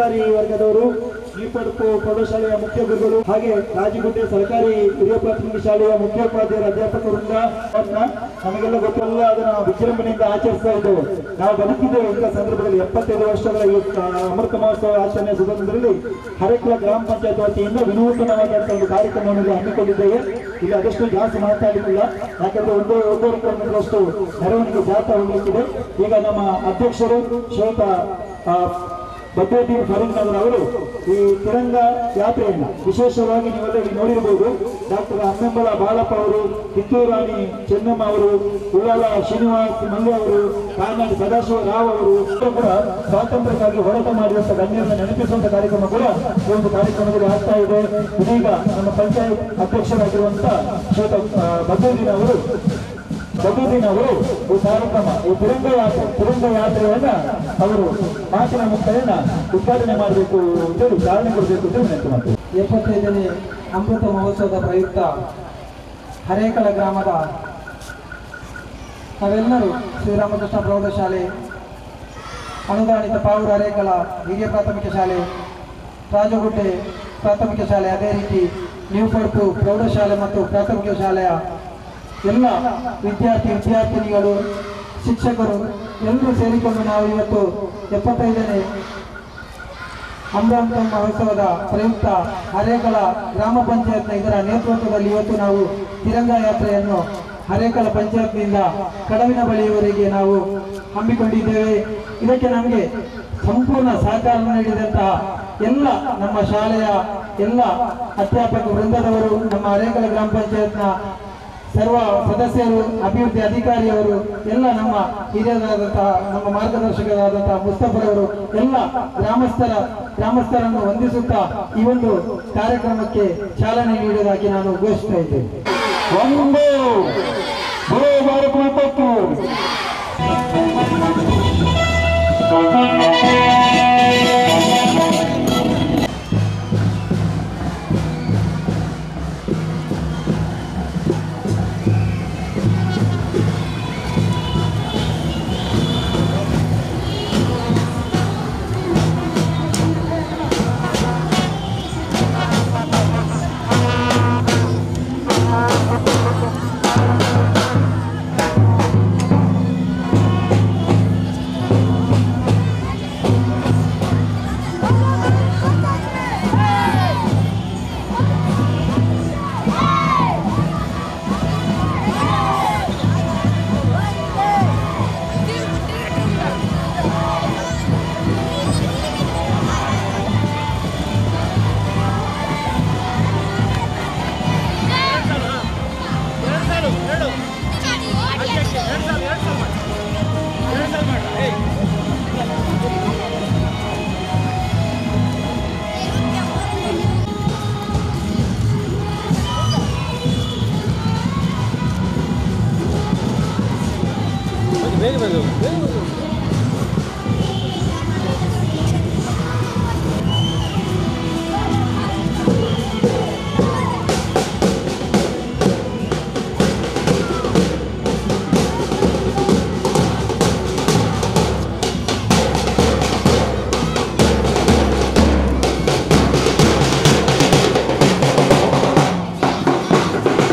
ಅಧಿಕಾರಿ ವರ್ಗದವರು ನ್ಯೂಪಡ್ಪು ಪ್ರೌಢಶಾಲೆಯ ಮುಖ್ಯ ಗುರುಗಳು ಹಾಗೆ ರಾಜಗುಡ್ಡೆ ಸರ್ಕಾರಿ ಹಿರಿಯ ಪ್ರಾಥಮಿಕ ಶಾಲೆಯ ಮುಖ್ಯೋಪಾಧ್ಯಾಯರ ಅಧ್ಯಾಪಕರಿಂದ ಅವ್ರನ್ನ ನಮಗೆಲ್ಲ ಗೊತ್ತಲ್ಲ ಅದನ್ನ ವಿಜೃಂಭಣೆಯಿಂದ ಆಚರಿಸ್ತಾ ಇದ್ದೇವೆ ನಾವು ಬದುಕಿದ್ದೇವೆ ಇಂಥ ಸಂದರ್ಭದಲ್ಲಿ ಎಪ್ಪತ್ತೈದು ವರ್ಷಗಳ ಈ ಆ, ಅಮೃತ ಮಹೋತ್ಸವ ಆಚರಣೆ ಸಂದರ್ಭದಲ್ಲಿ ಹರೇಕುಳ ಗ್ರಾಮ ಪಂಚಾಯತ್ ವತಿಯಿಂದ ವಿನೂತನವಾದಂತಹ ಒಂದು ಕಾರ್ಯಕ್ರಮವನ್ನು ಹಮ್ಮಿಕೊಂಡಿದ್ದೇವೆ ಇಲ್ಲಿ ಅದಷ್ಟು ಜಾಸ್ತಿ ಮಾತಾಡಲಿಲ್ಲ ಯಾಕಂದ್ರೆ ಒಂದೇ ಒಂದೂವರೆ ಕಿಲೋಮೀಟರ್ ಮೆರವಣಿಗೆ ಜಾಥಾ ಹೋಗಲಿಕ್ಕಿದೆ ಈಗ ನಮ್ಮ ಅಧ್ಯಕ್ಷರು ಶ್ವೇತ ಭದ್ರದೀಪ್ ಫರೀಂನಗರ್ ಅವರು ಈ ತಿರಂಗ ಯಾತ್ರೆಯನ್ನ ವಿಶೇಷವಾಗಿ ನೀವೆಲ್ಲ ಇಲ್ಲಿ ನೋಡಿರಬಹುದು ಡಾಕ್ಟರ್ ಅಮ್ಮೆಂಬಲ ಬಾಳಪ್ಪ ಅವರು ಕಿತ್ತೂರು ರಾಣಿ ಚೆನ್ನಮ್ಮ ಅವರು ಉಳ್ಳಾಲ ಶ್ರೀನಿವಾಸ್ ಮಲ್ಯ ಅವರು ಕಾನಾಡಿ ಸದಾಶಿವ ರಾವ್ ಅವರು ಇವರು ಕೂಡ ಸ್ವಾತಂತ್ರ್ಯಕ್ಕಾಗಿ ಹೋರಾಟ ಮಾಡಿರುವಂತಹ ಗಣ್ಯರನ್ನ ನೆನಪಿಸುವಂತ ಕಾರ್ಯಕ್ರಮ ಕೂಡ ಈ ಒಂದು ಕಾರ್ಯಕ್ರಮದಲ್ಲಿ ಆಗ್ತಾ ಇದೆ ಇದೀಗ ನಮ್ಮ ಪಂಚಾಯತ್ ಅಧ್ಯಕ್ಷರಾಗಿರುವಂತಹ ಶ್ವೇತ ಭದ್ರದೀನ್ ಅವರು ಬದುಕಿನ ಅವರು ಈ ಕಾರ್ಯಕ್ರಮ ಈ ತಿರಂಗ ಯಾತ್ರೆ ತಿರಂಗ ಯಾತ್ರೆಯನ್ನ ಅವರು ಮಾತಿನ ಮುಕ್ತಾಯನ ಉದ್ಘಾಟನೆ ಮಾಡಬೇಕು ಅಂತೇಳಿ ಚಾಲನೆ ಕೊಡಬೇಕು ಅಂತ ವಿನಂತಿ ಮಾಡ್ತೀವಿ ಎಪ್ಪತ್ತೈದನೇ ಅಮೃತ ಮಹೋತ್ಸವದ ಪ್ರಯುಕ್ತ ಹರೇಕಳ ಗ್ರಾಮದ ನಾವೆಲ್ಲರೂ ಶ್ರೀರಾಮಕೃಷ್ಣ ಪ್ರೌಢಶಾಲೆ ಅನುದಾನಿತ ಪಾವೂರು ಹರೇಕಳ ಹಿರಿಯ ಪ್ರಾಥಮಿಕ ಶಾಲೆ ರಾಜಗುಡ್ಡೆ ಪ್ರಾಥಮಿಕ ಶಾಲೆ ಅದೇ ರೀತಿ ನ್ಯೂ ಪಡ್ಪು ಪ್ರೌಢಶಾಲೆ ಮತ್ತು ಪ್ರಾಥಮಿಕ ಶಾಲೆಯ ಎಲ್ಲ ವಿದ್ಯಾರ್ಥಿ ವಿದ್ಯಾರ್ಥಿನಿಗಳು ಶಿಕ್ಷಕರು ಎಲ್ಲರೂ ಸೇರಿಕೊಂಡು ನಾವು ಇವತ್ತು ಎಪ್ಪತ್ತೈದನೇ ಅಮೃತ ಮಹೋತ್ಸವದ ಪ್ರಯುಕ್ತ ಹರೇಕಳ ಗ್ರಾಮ ಪಂಚಾಯತ್ನ ಇದರ ನೇತೃತ್ವದಲ್ಲಿ ಇವತ್ತು ನಾವು ತಿರಂಗ ಯಾತ್ರೆಯನ್ನು ಹರೇಕಳ ಪಂಚಾಯತ್ನಿಂದ ಕಡವಿನ ಬಳಿಯವರೆಗೆ ನಾವು ಹಮ್ಮಿಕೊಂಡಿದ್ದೇವೆ ಇದಕ್ಕೆ ನಮಗೆ ಸಂಪೂರ್ಣ ಸಹಕಾರ ನೀಡಿದಂತಹ ಎಲ್ಲ ನಮ್ಮ ಶಾಲೆಯ ಎಲ್ಲ ಅಧ್ಯಾಪಕ ವೃಂದದವರು ನಮ್ಮ ಹರೇಕಳ ಗ್ರಾಮ ಪಂಚಾಯತ್ನ ಸರ್ವ ಸದಸ್ಯರು ಅಭಿವೃದ್ಧಿ ಅಧಿಕಾರಿಯವರು ಎಲ್ಲ ನಮ್ಮ ಹಿರಿಯರಾದಂತಹ ನಮ್ಮ ಮಾರ್ಗದರ್ಶಕರಾದಂತಹ ಮುಸ್ತಫರವರು ಎಲ್ಲ ಗ್ರಾಮಸ್ಥರ ಗ್ರಾಮಸ್ಥರನ್ನು ವಂದಿಸುತ್ತಾ ಈ ಒಂದು ಕಾರ್ಯಕ್ರಮಕ್ಕೆ ಚಾಲನೆ ನೀಡುವುದಾಗಿ ನಾನು ಘೋಷಿಸ್ತಾ ಇದ್ದೇನೆ ಒಂದು ಗುರು ಭಾರತ ಮಾತಕ್ಕೆ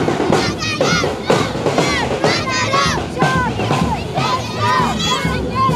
Go!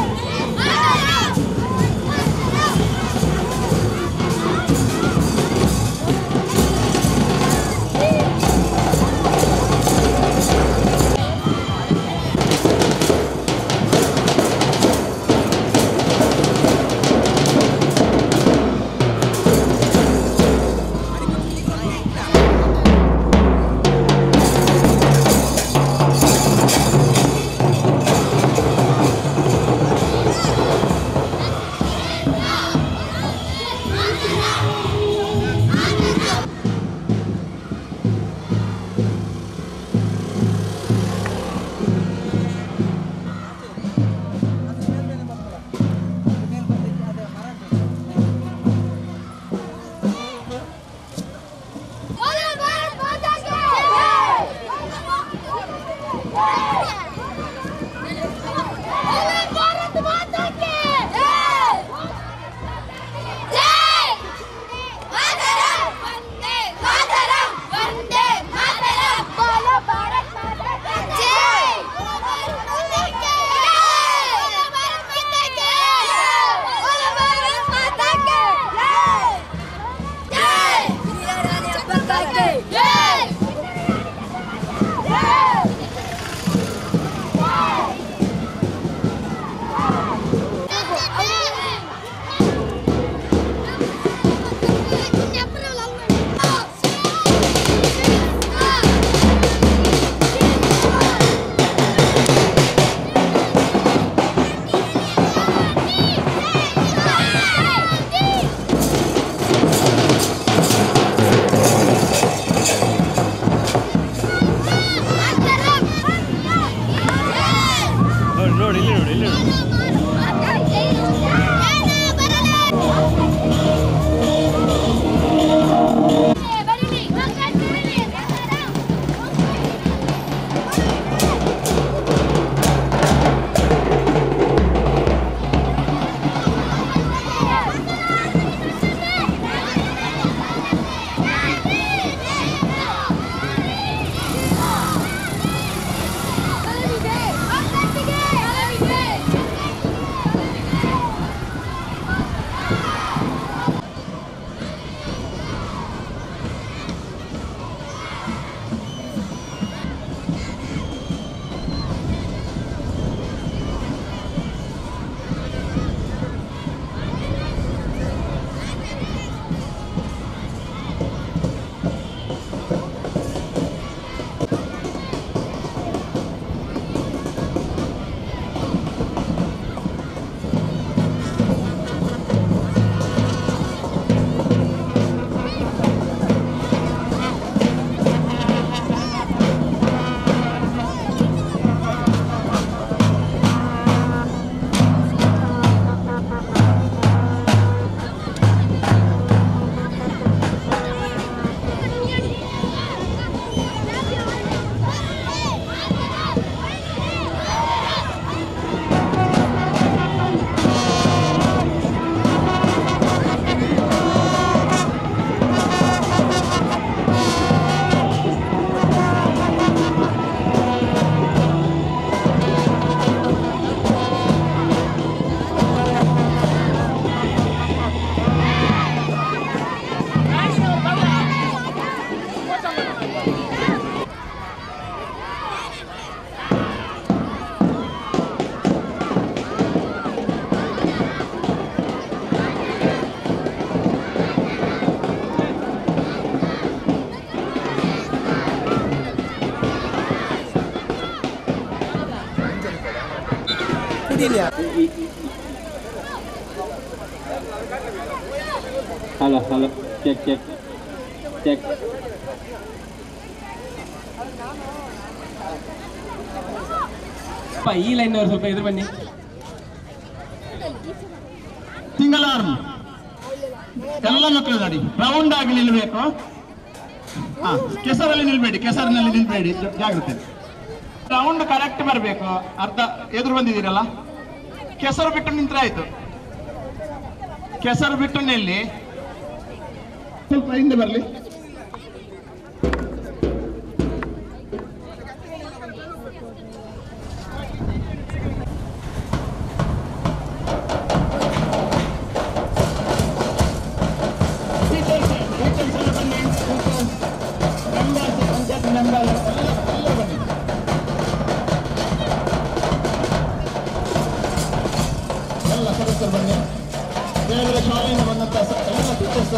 Hello hello check check check ಅಪ್ಪ ಈ ಲೈನ್ ಅವ್ರು ಸ್ವಲ್ಪ ಎದುರು ಬನ್ನಿ ಸಿಂಗಲ್ ಆರ್ಮ್ ಎಲ್ಲ ಮಕ್ಕಳು ಗಾಡಿ ರೌಂಡ್ ಆಗಿ ನಿಲ್ಬೇಕು ಹಾ ಕೆಸರಲ್ಲಿ ನಿಲ್ಬೇಡಿ ಕೆಸರಿನಲ್ಲಿ ನಿಲ್ಬೇಡಿ ಜ- ಜಾಗ್ರತೆ ರೌಂಡ್ ಕರೆಕ್ಟ್ ಬರಬೇಕು ಅರ್ಧ ಎದುರು ಬಂದಿದ್ದೀರಲ್ಲ ಕೆಸರು ಬಿಟ್ಟು ನಿಂತ್ರೆ ಆಯ್ತು ಕೆಸರು ಬಿಟ್ಟು ನಿಲ್ಲಿ ಸ್ವಲ್ಪ ಹಿಂದೆ ಬರಲಿ ಎಲ್ಲ ಸದಸ್ಯರು ಬನ್ನಿ ಬೇರೆ ಬೇರೆ ಶಾಲೆಯಿಂದ ಬಂದಂತ ಸ- ಎಲ್ಲ ಟೀಚರ್ಸ್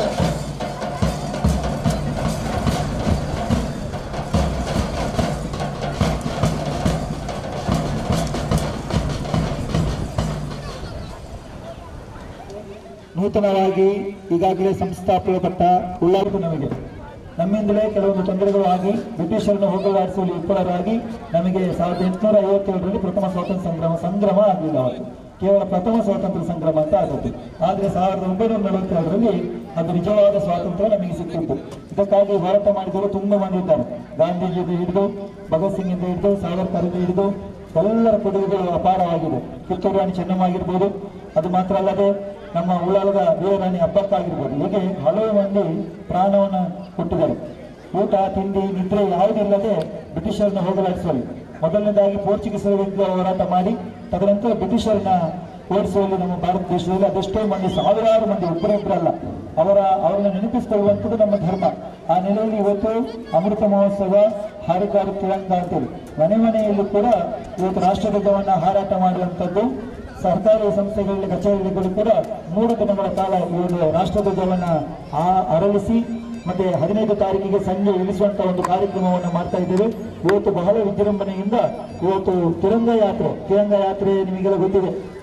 ನೂತನವಾಗಿ ಈಗಾಗಲೇ ಸಂಸ್ಥಾಪನೆಪಟ್ಟ ಉಳ್ಳಾರ್ಗು ನಮಗೆ ನಮ್ಮಿಂದಲೇ ಕೆಲವೊಂದು ತೊಂದರೆಗಳು ಆಗಿ ಬ್ರಿಟಿಷರನ್ನು ಹೋಗಲಾಡಿಸಲು ವಿಫಲರಾಗಿ ನಮಗೆ ಸಾವಿರದ ಎಂಟುನೂರ ಐವತ್ತೇಳರಲ್ಲಿ ಪ್ರಥಮ ಸ್ವಾತಂತ್ರ್ಯ ಸಂಗ್ರಾಮ ಸಂಗ್ರಾಮ ಆಗಲಿಲ್ಲ ಅವತ್ತು ಕೇವಲ ಪ್ರಥಮ ಸ್ವಾತಂತ್ರ್ಯ ಸಂಗ್ರಾಮ ಅಂತ ಆಗುತ್ತೆ ಆದರೆ ಸಾವಿರದ ಒಂಬೈನೂರ ನಲವತ್ತೇಳರಲ್ಲಿ ಅದು ನಿಜವಾದ ಸ್ವಾತಂತ್ರ್ಯ ನಮಗೆ ಸಿಕ್ಕಿತ್ತು ಇದಕ್ಕಾಗಿ ಹೋರಾಟ ಮಾಡಿದವರು ತುಂಬ ಮಂದಿ ಇದ್ದಾರೆ ಗಾಂಧೀಜಿಯಿಂದ ಹಿಡಿದು ಭಗತ್ ಸಿಂಗ್ ಇಂದ ಹಿಡಿದು ಸಾವರ್ಕರಿಂದ ಹಿಡಿದು ಎಲ್ಲರ ಕೊಡುಗೆಗಳು ಅಪಾರವಾಗಿದೆ ಕಿತ್ತೂರು ರಾಣಿ ಚೆನ್ನಮ್ಮ ಆಗಿರ್ಬೋದು ಅದು ಮಾತ್ರ ಅಲ್ಲದೆ ನಮ್ಮ ಉಳ್ಳಾಲದ ವೀರರಾಣಿ ಹಬ್ಬಕ್ಕ ಆಗಿರ್ಬೋದು ಹೀಗೆ ಹಲವು ಮಂದಿ ಪ್ರಾಣವನ್ನು ಕೊಟ್ಟಿದ್ದಾರೆ ಊಟ ತಿಂಡಿ ನಿದ್ರೆ ಯಾವುದಿಲ್ಲದೆ ಬ್ರಿಟಿಷರನ್ನ ಹೋಗಲಾಡಿಸುವಲ್ಲಿ ಮೊದಲನೇದಾಗಿ ಪೋರ್ಚುಗೀಸರ ವಿರುದ್ಧ ಹೋರಾಟ ಮಾಡಿ ತದನಂತರ ಬ್ರಿಟಿಷರನ್ನ ಓಡಿಸುವಲ್ಲಿ ನಮ್ಮ ಭಾರತ ದೇಶದಲ್ಲಿ ಅದೆಷ್ಟೋ ಮಂದಿ ಸಾವಿರಾರು ಮಂದಿ ಒಬ್ಬರೊಬ್ಬರಲ್ಲ ಅವರ ಅವರನ್ನು ನೆನಪಿಸಿಕೊಳ್ಳುವಂಥದ್ದು ನಮ್ಮ ಧರ್ಮ ಆ ನೆಲೆಯಲ್ಲಿ ಇವತ್ತು ಅಮೃತ ಮಹೋತ್ಸವ ಹಾರಿಕಾರು ತಿರಂಗ ಅಂತೇಳಿ ಮನೆ ಮನೆಯಲ್ಲೂ ಕೂಡ ಇವತ್ತು ರಾಷ್ಟ್ರಧ್ವಜವನ್ನ ಹಾರಾಟ ಮಾಡುವಂಥದ್ದು ಸರ್ಕಾರಿ ಸಂಸ್ಥೆಗಳಲ್ಲಿ ಕಚೇರಿಗಳು ಕೂಡ ಮೂರು ದಿನಗಳ ಕಾಲ ಈ ಒಂದು ರಾಷ್ಟ್ರಧ್ವಜವನ್ನ ಆ ಅರಳಿಸಿ ಮತ್ತೆ ಹದಿನೈದು ತಾರೀಕಿಗೆ ಸಂಜೆ ಇಳಿಸುವಂತ ಒಂದು ಕಾರ್ಯಕ್ರಮವನ್ನು ಮಾಡ್ತಾ ಇದ್ದೇವೆ ಇವತ್ತು ಬಹಳ ವಿಜೃಂಭಣೆಯಿಂದ ಇವತ್ತು ತಿರಂಗ ಯಾತ್ರೆ ತಿರಂಗ ಯಾತ್ರೆ ನಿಮಗೆಲ್ಲ ಗೊತ್ತಿದೆ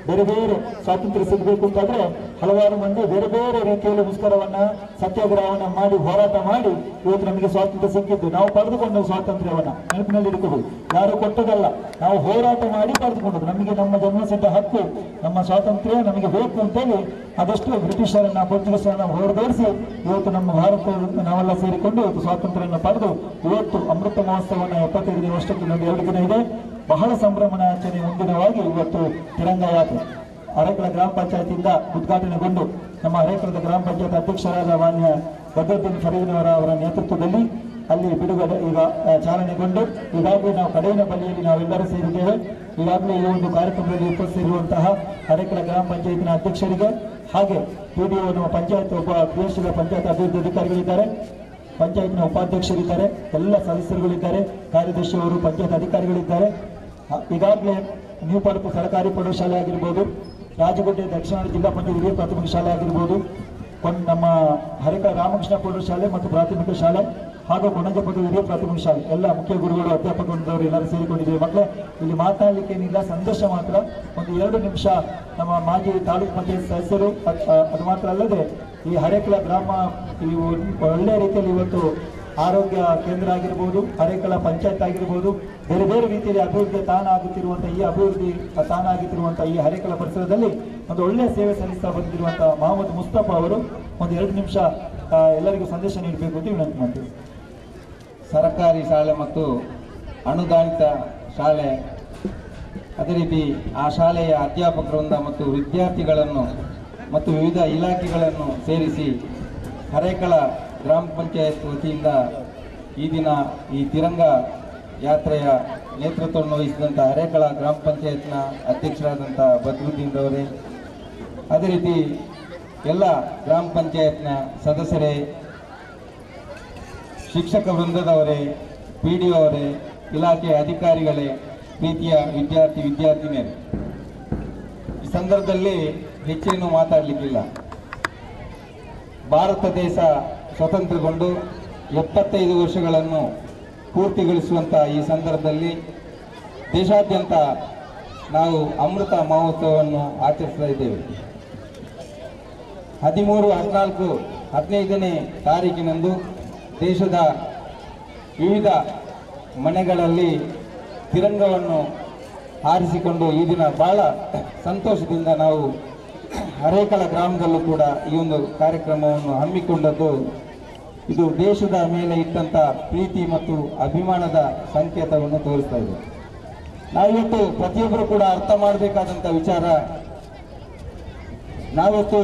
ಬೇರೆ ಬೇರೆ ಸ್ವಾತಂತ್ರ್ಯ ಸಿಗಬೇಕು ಅಂತಾದ್ರೆ ಹಲವಾರು ಮಂದಿ ಬೇರೆ ಬೇರೆ ರೀತಿಯಲ್ಲಿ ಮುಷ್ಕರವನ್ನ ಸತ್ಯಾಗ್ರಹವನ್ನ ಮಾಡಿ ಹೋರಾಟ ಮಾಡಿ ಇವತ್ತು ನಮಗೆ ಸ್ವಾತಂತ್ರ್ಯ ಸಿಕ್ಕಿದ್ದು ನಾವು ಪಡೆದುಕೊಂಡ ಸ್ವಾತಂತ್ರ್ಯವನ್ನ ನೆನಪಿನಲ್ಲಿ ಇಟ್ಕೋಬಹುದು ಯಾರು ಕೊಟ್ಟದಲ್ಲ ನಾವು ಹೋರಾಟ ಮಾಡಿ ಪಡೆದುಕೊಂಡದ್ದು ನಮಗೆ ನಮ್ಮ ಜನ್ಮಸಿದ್ಧ ಹಕ್ಕು ನಮ್ಮ ಸ್ವಾತಂತ್ರ್ಯ ನಮಗೆ ಬೇಕು ಅಂತೇಳಿ ಅದೆಷ್ಟು ಬ್ರಿಟಿಷರನ್ನ ಪೋರ್ಚುಗೀಸರನ್ನ ಹೊರದೋಡಿಸಿ ಇವತ್ತು ನಮ್ಮ ಭಾರತವನ್ನು ನಾವೆಲ್ಲ ಸೇರಿಕೊಂಡು ಇವತ್ತು ಸ್ವಾತಂತ್ರ್ಯವನ್ನು ಪಡೆದು ಇವತ್ತು ಅಮೃತ ಮಹೋತ್ಸವನ ಎಪ್ಪತ್ತೈದು ವರ್ಷಕ್ಕೆ ಇನ್ನೊಂದು ಎರಡು ದಿನ ಇದೆ ಬಹಳ ಸಂಭ್ರಮಣಾಚರಣೆ ಮುಂದಿನವಾಗಿ ಇವತ್ತು ತಿರಂಗ ಯಾತ್ರೆ ಅರೆಕಳ ಗ್ರಾಮ ಪಂಚಾಯತಿಯಿಂದ ಉದ್ಘಾಟನೆಗೊಂಡು ನಮ್ಮ ಅರೆಕಳದ ಗ್ರಾಮ ಪಂಚಾಯತ್ ಅಧ್ಯಕ್ಷರಾದ ಮಾನ್ಯ ಬದ್ರುದ್ದೀನ್ ಫರೀದ್ನವರ ಅವರ ನೇತೃತ್ವದಲ್ಲಿ ಅಲ್ಲಿ ಬಿಡುಗಡೆ ಈಗ ಆ, ಚಾಲನೆಗೊಂಡು ಈಗಾಗಲೇ ನಾವು ಕಡೆಯಿನ ಬಳಿಯಲ್ಲಿ ನಾವೆಲ್ಲರೂ ಸೇರಿದ್ದೇವೆ ಈಗಾಗಲೇ ಈ ಒಂದು ಕಾರ್ಯಕ್ರಮದಲ್ಲಿ ಉಪಸ್ಥಿತಿರುವಂತಹ ಅರೆಕಳ ಗ್ರಾಮ ಪಂಚಾಯತಿನ ಅಧ್ಯಕ್ಷರಿಗೆ ಹಾಗೆ ಪಿಡಿಒ ನಮ್ಮ ಪಂಚಾಯತ್ ಒಬ್ಬ ದೇಶದ ಪಂಚಾಯತ್ ಅಭಿವೃದ್ಧಿ ಅಧಿಕಾರಿಗಳಿದ್ದಾರೆ ಪಂಚಾಯತ್ನ ಉಪಾಧ್ಯಕ್ಷರಿದ್ದಾರೆ ಎಲ್ಲ ಸದಸ್ಯರುಗಳಿದ್ದಾರೆ ಕಾರ್ಯದರ್ಶಿಯವರು ಪಂಚಾಯತ್ ಅಧಿಕಾರಿಗಳಿದ್ದಾರೆ ಹ- ಈಗಾಗಲೇ ನ್ಯೂ ಪಡಪು ಸರ್ಕಾರಿ ಪ್ರೌಢಶಾಲೆ ಆಗಿರ್ಬೋದು ರಾಜಗುಡ್ಡೆ ದಕ್ಷಿಣ ಕನ್ನಡ ಜಿಲ್ಲಾ ಪಂಚಾಯತ್ ಹಿರಿಯ ಪ್ರಾಥಮಿಕ ಶಾಲೆ ಆಗಿರ್ಬೋದು ಕೊಂಡ್ ನಮ್ಮ ಹರಿಕ ರಾಮಕೃಷ್ಣ ಪ್ರೌಢಶಾಲೆ ಮತ್ತು ಪ್ರಾಥಮಿಕ ಶಾಲೆ ಹಾಗೂ ಕೊಣಜಪಟ್ಟು ಹಿರಿಯ ಪ್ರಾಥಮಿಕ ಶಾಲೆ ಎಲ್ಲ ಮುಖ್ಯ ಗುರುಗಳು ಅಧ್ಯಾಪಕ ವೃಂದವರು ಎಲ್ಲರೂ ಸೇರಿಕೊಂಡಿದ್ದೇವೆ ಮಕ್ಕಳೇ ಇಲ್ಲಿ ಮಾತನಾಡಲಿಕ್ಕೆ ಏನಿಲ್ಲ ಸಂದೇಶ ಮಾತ್ರ ಒಂದು ಎರಡು ನಿಮಿಷ ನಮ್ಮ ಮಾಜಿ ತಾಲೂಕು ಪಂಚಾಯತ್ ಸದಸ್ಯರು ಅದ್- ಅ- ಅದು ಮಾತ್ರ ಅಲ್ಲದೆ ಈ ಹರೇಕಳ ಗ್ರಾಮ ಈ ಒ- ಒಳ್ಳೆಯ ರೀತಿಯಲ್ಲಿ ಇವತ್ತು ಆರೋಗ್ಯ ಕೇಂದ್ರ ಆಗಿರ್ಬೋದು ಹರೇಕಳ ಪಂಚಾಯತ್ ಆಗಿರ್ಬೋದು ಬೇರೆ ಬೇರೆ ರೀತಿಯಲ್ಲಿ ಅಭಿವೃದ್ಧಿ ತಾಣ ಆಗುತ್ತಿರುವಂಥ ಈ ಅಭಿವೃದ್ಧಿ ತಾಣ ಆಗುತ್ತಿರುವಂಥ ಈ ಹರೇಕಳ ಪರಿಸರದಲ್ಲಿ ಒಂದು ಒಳ್ಳೆಯ ಸೇವೆ ಸಲ್ಲಿಸ್ತಾ ಬಂದಿರುವಂಥ ಮೊಹಮ್ಮದ್ ಮುಸ್ತಫಾ ಅವರು ಒಂದು ಎರಡು ನಿಮಿಷ ಆ, ಎಲ್ಲರಿಗೂ ಸಂದೇಶ ನೀಡಬೇಕು ಅಂತ ವಿನಂತಿ ಮಾಡ್ತೀವಿ ಸರ್ಕಾರಿ ಶಾಲೆ ಮತ್ತು ಅನುದಾನಿತ ಶಾಲೆ ಅದೇ ರೀತಿ ಆ ಶಾಲೆಯ ಅಧ್ಯಾಪಕ ವೃಂದ ಮತ್ತು ವಿದ್ಯಾರ್ಥಿಗಳನ್ನು ಮತ್ತು ವಿವಿಧ ಇಲಾಖೆಗಳನ್ನು ಸೇರಿಸಿ ಹರೇಕಳ ಗ್ರಾಮ ಪಂಚಾಯತ್ ವತಿಯಿಂದ ಈ ದಿನ ಈ ತಿರಂಗ ಯಾತ್ರೆಯ ನೇತೃತ್ವವನ್ನು ವಹಿಸಿದಂಥ ಹರೇಕಳ ಗ್ರಾಮ ಪಂಚಾಯತ್ನ ಅಧ್ಯಕ್ಷರಾದಂಥ ಬದ್ರುದ್ದೀನ್ ರವರೇ ಅದೇ ರೀತಿ ಎಲ್ಲ ಗ್ರಾಮ ಪಂಚಾಯತ್ನ ಸದಸ್ಯರೇ ಶಿಕ್ಷಕ ವೃಂದದವರೇ ಪಿ ಡಿ ಅವರೇ ಇಲಾಖೆಯ ಅಧಿಕಾರಿಗಳೇ ಪ್ರೀತಿಯ ವಿದ್ಯಾರ್ಥಿ ವಿದ್ಯಾರ್ಥಿನಿಯರೇ ಈ ಸಂದರ್ಭದಲ್ಲಿ ಹೆಚ್ಚೇನು ಮಾತಾಡಲಿಕ್ಕಿಲ್ಲ ಭಾರತ ದೇಶ ಸ್ವತಂತ್ರಗೊಂಡು ಎಪ್ಪತ್ತೈದು ವರ್ಷಗಳನ್ನು ಪೂರ್ತಿಗೊಳಿಸುವಂಥ ಈ ಸಂದರ್ಭದಲ್ಲಿ ದೇಶಾದ್ಯಂತ ನಾವು ಅಮೃತ ಮಹೋತ್ಸವವನ್ನು ಆಚರಿಸ್ತಾ ಇದ್ದೇವೆ ಹದಿಮೂರು ಹದಿನಾಲ್ಕು ಹದಿನೈದನೇ ತಾರೀಕಿನಂದು ದೇಶದ ವಿವಿಧ ಮನೆಗಳಲ್ಲಿ ತಿರಂಗವನ್ನು ಹಾರಿಸಿಕೊಂಡು ಈ ದಿನ ಬಹಳ ಸಂತೋಷದಿಂದ ನಾವು ಹರೇಕಳ ಗ್ರಾಮದಲ್ಲೂ ಕೂಡ ಈ ಒಂದು ಕಾರ್ಯಕ್ರಮವನ್ನು ಹಮ್ಮಿಕೊಂಡದ್ದು ಇದು ದೇಶದ ಮೇಲೆ ಇಟ್ಟಂತ ಪ್ರೀತಿ ಮತ್ತು ಅಭಿಮಾನದ ಸಂಕೇತವನ್ನು ತೋರಿಸ್ತಾ ಇದೆ ನಾವಿವತ್ತು ಪ್ರತಿಯೊಬ್ಬರು ಕೂಡ ಅರ್ಥ ಮಾಡಬೇಕಾದಂಥ ವಿಚಾರ ನಾವಿವತ್ತು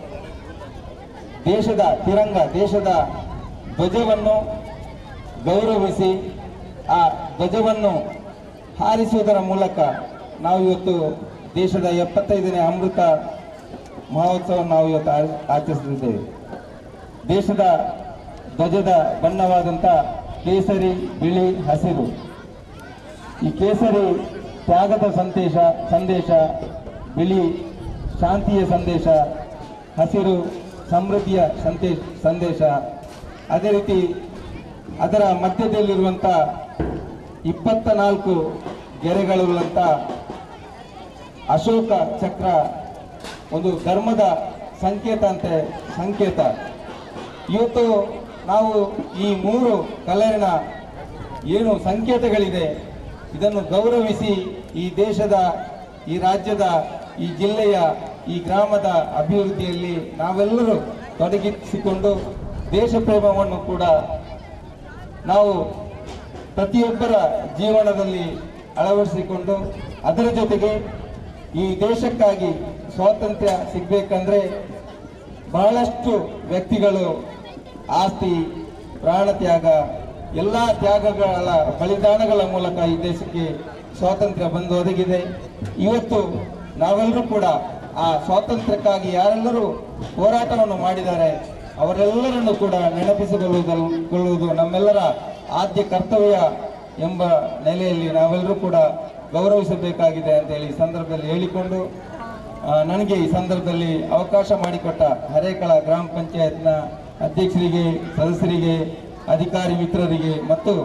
ದೇಶದ ತಿರಂಗ ದೇಶದ ಧ್ವಜವನ್ನು ಗೌರವಿಸಿ ಆ ಧ್ವಜವನ್ನು ಹಾರಿಸುವುದರ ಮೂಲಕ ನಾವು ಇವತ್ತು ದೇಶದ ಎಪ್ಪತ್ತೈದನೇ ಅಮೃತ ಮಹೋತ್ಸವ ನಾವು ಇವತ್ತು ಆಚ- ಆಚರಿಸುತ್ತಿದ್ದೇವೆ ದೇಶದ ಧ್ವಜದ ಬಣ್ಣವಾದಂಥ ಕೇಸರಿ ಬಿಳಿ ಹಸಿರು ಈ ಕೇಸರಿ ತ್ಯಾಗದ ಸಂದೇಶ ಸಂದೇಶ ಬಿಳಿ ಶಾಂತಿಯ ಸಂದೇಶ ಹಸಿರು ಸಮೃದ್ಧಿಯ ಸಂದೇಶ ಸಂದೇಶ ಅದೇ ರೀತಿ ಅದರ ಮಧ್ಯದಲ್ಲಿರುವಂಥ ಇಪ್ಪತ್ತ ನಾಲ್ಕು ಗೆರೆಗಳಿರುವಂಥ ಅಶೋಕ ಚಕ್ರ ಒಂದು ಧರ್ಮದ ಸಂಕೇತ ಅಂತೆ ಸಂಕೇತ ಇವತ್ತು ನಾವು ಈ ಮೂರು ಕಲರಿನ ಏನು ಸಂಕೇತಗಳಿದೆ ಇದನ್ನು ಗೌರವಿಸಿ ಈ ದೇಶದ ಈ ರಾಜ್ಯದ ಈ ಜಿಲ್ಲೆಯ ಈ ಗ್ರಾಮದ ಅಭಿವೃದ್ಧಿಯಲ್ಲಿ ನಾವೆಲ್ಲರೂ ತೊಡಗಿಸಿಕೊಂಡು ದೇಶ ಪ್ರೇಮವನ್ನು ಕೂಡ ನಾವು ಪ್ರತಿಯೊಬ್ಬರ ಜೀವನದಲ್ಲಿ ಅಳವಡಿಸಿಕೊಂಡು ಅದರ ಜೊತೆಗೆ ಈ ದೇಶಕ್ಕಾಗಿ ಸ್ವಾತಂತ್ರ್ಯ ಸಿಗಬೇಕಂದ್ರೆ ಬಹಳಷ್ಟು ವ್ಯಕ್ತಿಗಳು ಆಸ್ತಿ ಪ್ರಾಣ ತ್ಯಾಗ ಎಲ್ಲ ತ್ಯಾಗಗಳ ಬಲಿದಾನಗಳ ಮೂಲಕ ಈ ದೇಶಕ್ಕೆ ಸ್ವಾತಂತ್ರ್ಯ ಬಂದು ಒದಗಿದೆ ಇವತ್ತು ನಾವೆಲ್ಲರೂ ಕೂಡ ಆ ಸ್ವಾತಂತ್ರ್ಯಕ್ಕಾಗಿ ಯಾರೆಲ್ಲರೂ ಹೋರಾಟವನ್ನು ಮಾಡಿದ್ದಾರೆ ಅವರೆಲ್ಲರನ್ನು ಕೂಡ ನೆನಪಿಸಿಕೊಳ್ಳುವುದಲ್ಲುಕೊಳ್ಳುವುದು ನಮ್ಮೆಲ್ಲರ ಆದ್ಯ ಕರ್ತವ್ಯ ಎಂಬ ನೆಲೆಯಲ್ಲಿ ನಾವೆಲ್ಲರೂ ಕೂಡ ಗೌರವಿಸಬೇಕಾಗಿದೆ ಅಂತ ಹೇಳಿ ಈ ಸಂದರ್ಭದಲ್ಲಿ ಹೇಳಿಕೊಂಡು ಆ, ನನಗೆ ಈ ಸಂದರ್ಭದಲ್ಲಿ ಅವಕಾಶ ಮಾಡಿಕೊಟ್ಟ ಹರೇಕಳ ಗ್ರಾಮ ಪಂಚಾಯತ್ನ ಅಧ್ಯಕ್ಷರಿಗೆ ಸದಸ್ಯರಿಗೆ ಅಧಿಕಾರಿ ಮಿತ್ರರಿಗೆ ಮತ್ತು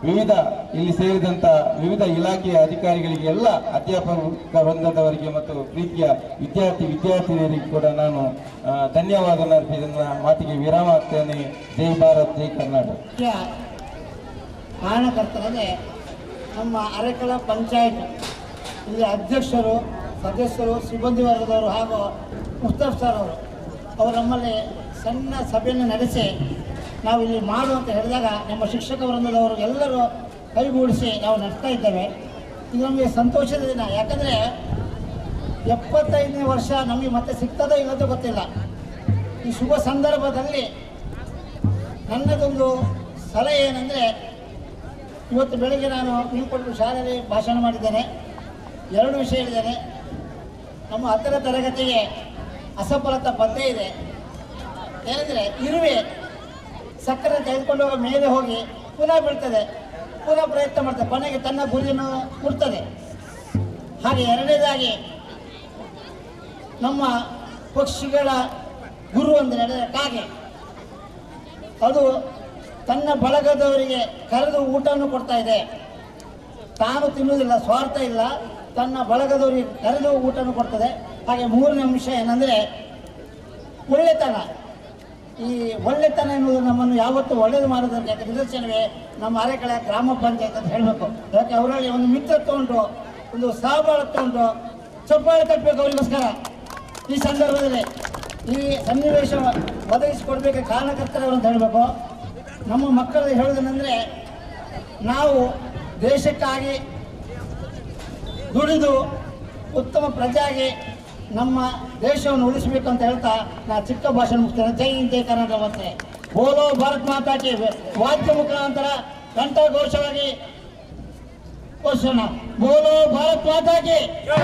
ವಿವಿಧ ಇಲ್ಲಿ ಸೇರಿದಂತ ವಿವಿಧ ಇಲಾಖೆಯ ಅಧಿಕಾರಿಗಳಿಗೆ ಎಲ್ಲ ಅಧ್ಯಾಪಕ ವೃಂದದವರಿಗೆ ಮತ್ತು ಪ್ರೀತಿಯ ವಿದ್ಯಾರ್ಥಿ ವಿದ್ಯಾರ್ಥಿನಿಯರಿಗೆ ಕೂಡ ನಾನು ಆ, ಧನ್ಯವಾದ ಅರ್ಪಿ ನನ್ನ ಮಾತಿಗೆ ವಿರಾಮ ಆಗ್ತೇನೆ ಜೈ ಭಾರತ್ ಜೈ ಕರ್ನಾಟಕ ಮುಖ್ಯ ಕಾರಣಕರ್ತರೇ ನಮ್ಮ ಅರೆಕಳ ಪಂಚಾಯತ್ ಇಲ್ಲಿ ಅಧ್ಯಕ್ಷರು ಸದಸ್ಯರು ಸಿಬ್ಬಂದಿ ವರ್ಗದವರು ಹಾಗೂ ಮುಸ್ತಫ್ ಸರ್ ಅವರು ಅವರು ನಮ್ಮಲ್ಲಿ ಸಣ್ಣ ಸಭೆಯನ್ನು ನಡೆಸಿ ನಾವು ಇಲ್ಲಿ ಮಾಡು ಅಂತ ಹೇಳಿದಾಗ ನಮ್ಮ ಶಿಕ್ಷಕ ವೃಂದದವರು ಎಲ್ಲರೂ ಕೈಗೂಡಿಸಿ ನಾವು ನಡೆಸ್ತಾ ಇದ್ದೇವೆ ಇದು ನಮಗೆ ಸಂತೋಷದ ದಿನ ಯಾಕಂದರೆ ಎಪ್ಪತ್ತೈದನೇ ವರ್ಷ ನಮಗೆ ಮತ್ತೆ ಸಿಗ್ತದೋ ಇಲ್ಲದೋ ಗೊತ್ತಿಲ್ಲ ಈ ಶುಭ ಸಂದರ್ಭದಲ್ಲಿ ನನ್ನದೊಂದು ಸಲಹೆ ಏನಂದರೆ ಇವತ್ತು ಬೆಳಗ್ಗೆ ನಾನು ಬೀಳ್ಕೊಟ್ಟು ಶಾಲೆಯಲ್ಲಿ ಭಾಷಣ ಮಾಡಿದ್ದೇನೆ ಎರಡು ವಿಷಯ ಹೇಳಿದ್ದೇನೆ ನಮ್ಮ ಹತ್ತರ ತರಗತಿಗೆ ಅಸಫಲತಾ ಪತ್ತೆ ಇದೆ ಏನಂದರೆ ಇರುವೆ ಸಕ್ಕರೆ ತೆಗೆದುಕೊಂಡು ಹೋಗೋ ಮೇಲೆ ಹೋಗಿ ಪುನಃ ಬೀಳ್ತದೆ ಪುನಃ ಪ್ರಯತ್ನ ಮಾಡ್ತದೆ ಕೊನೆಗೆ ತನ್ನ ಗುರಿಯನ್ನು ಕೊಡ್ತದೆ ಹಾಗೆ ಎರಡನೇದಾಗಿ ನಮ್ಮ ಪಕ್ಷಿಗಳ ಗುರು ಅಂದರೆ ಹೇಳಿದ್ರೆ ಕಾಗೆ ಅದು ತನ್ನ ಬಳಗದವರಿಗೆ ಕರೆದು ಊಟವನ್ನು ಕೊಡ್ತಾ ಇದೆ ತಾನು ತಿನ್ನುವುದಿಲ್ಲ ಸ್ವಾರ್ಥ ಇಲ್ಲ ತನ್ನ ಬಳಗದವರಿಗೆ ಕರೆದು ಊಟವನ್ನು ಕೊಡ್ತದೆ ಹಾಗೆ ಮೂರನೇ ಅಂಶ ಏನಂದರೆ ಒಳ್ಳೆತನ ಈ ಒಳ್ಳೆತನ ಎನ್ನುವುದು ನಮ್ಮನ್ನು ಯಾವತ್ತೂ ಒಳ್ಳೇದು ಮಾಡೋದಕ್ಕೆ ನಿದರ್ಶನವೇ ನಮ್ಮ ಅರೆಕಳ ಗ್ರಾಮ ಪಂಚಾಯತ್ ಅಂತ ಹೇಳಬೇಕು ಯಾಕೆ ಅವರಲ್ಲಿ ಒಂದು ಮಿತ್ರತ್ವ ಉಂಟು ಒಂದು ಸಹಬಾಳತ್ವ ಉಂಟು ಚಪ್ಪಾಳೆ ತಟ್ಟಬೇಕು ಅವರಿಗೋಸ್ಕರ ಈ ಸಂದರ್ಭದಲ್ಲಿ ಈ ಸನ್ನಿವೇಶ ಒದಗಿಸಿಕೊಡ್ಬೇಕು ಕಾರಣಕರ್ತರವರು ಅಂತ ಹೇಳಬೇಕು ನಮ್ಮ ಮಕ್ಕಳು ಹೇಳೋದೇನೆಂದರೆ ನಾವು ದೇಶಕ್ಕಾಗಿ ದುಡಿದು ಉತ್ತಮ ಪ್ರಜೆಯಾಗಿ ನಮ್ಮ ದೇಶವನ್ನು ಉಳಿಸಬೇಕು ಅಂತ ಹೇಳ್ತಾ ನಾ ಚಿಕ್ಕ ಭಾಷಣ ಮುಗಿಸ್ತೇನೆ ಜೈ ಹಿಂದ್ ಜೈ ಕರ್ನಾಟಕ ಮತ್ತೆ ಬೋಲೋ ಭಾರತ್ ಮಾತಾ ಕಿ ವಾದ್ಯ ಮುಖಾಂತರ ಕಂಠಘೋಷವಾಗಿ ಘೋಷಣ ಬೋಲೋ ಭಾರತ್ ಮಾತಾ ಕಿ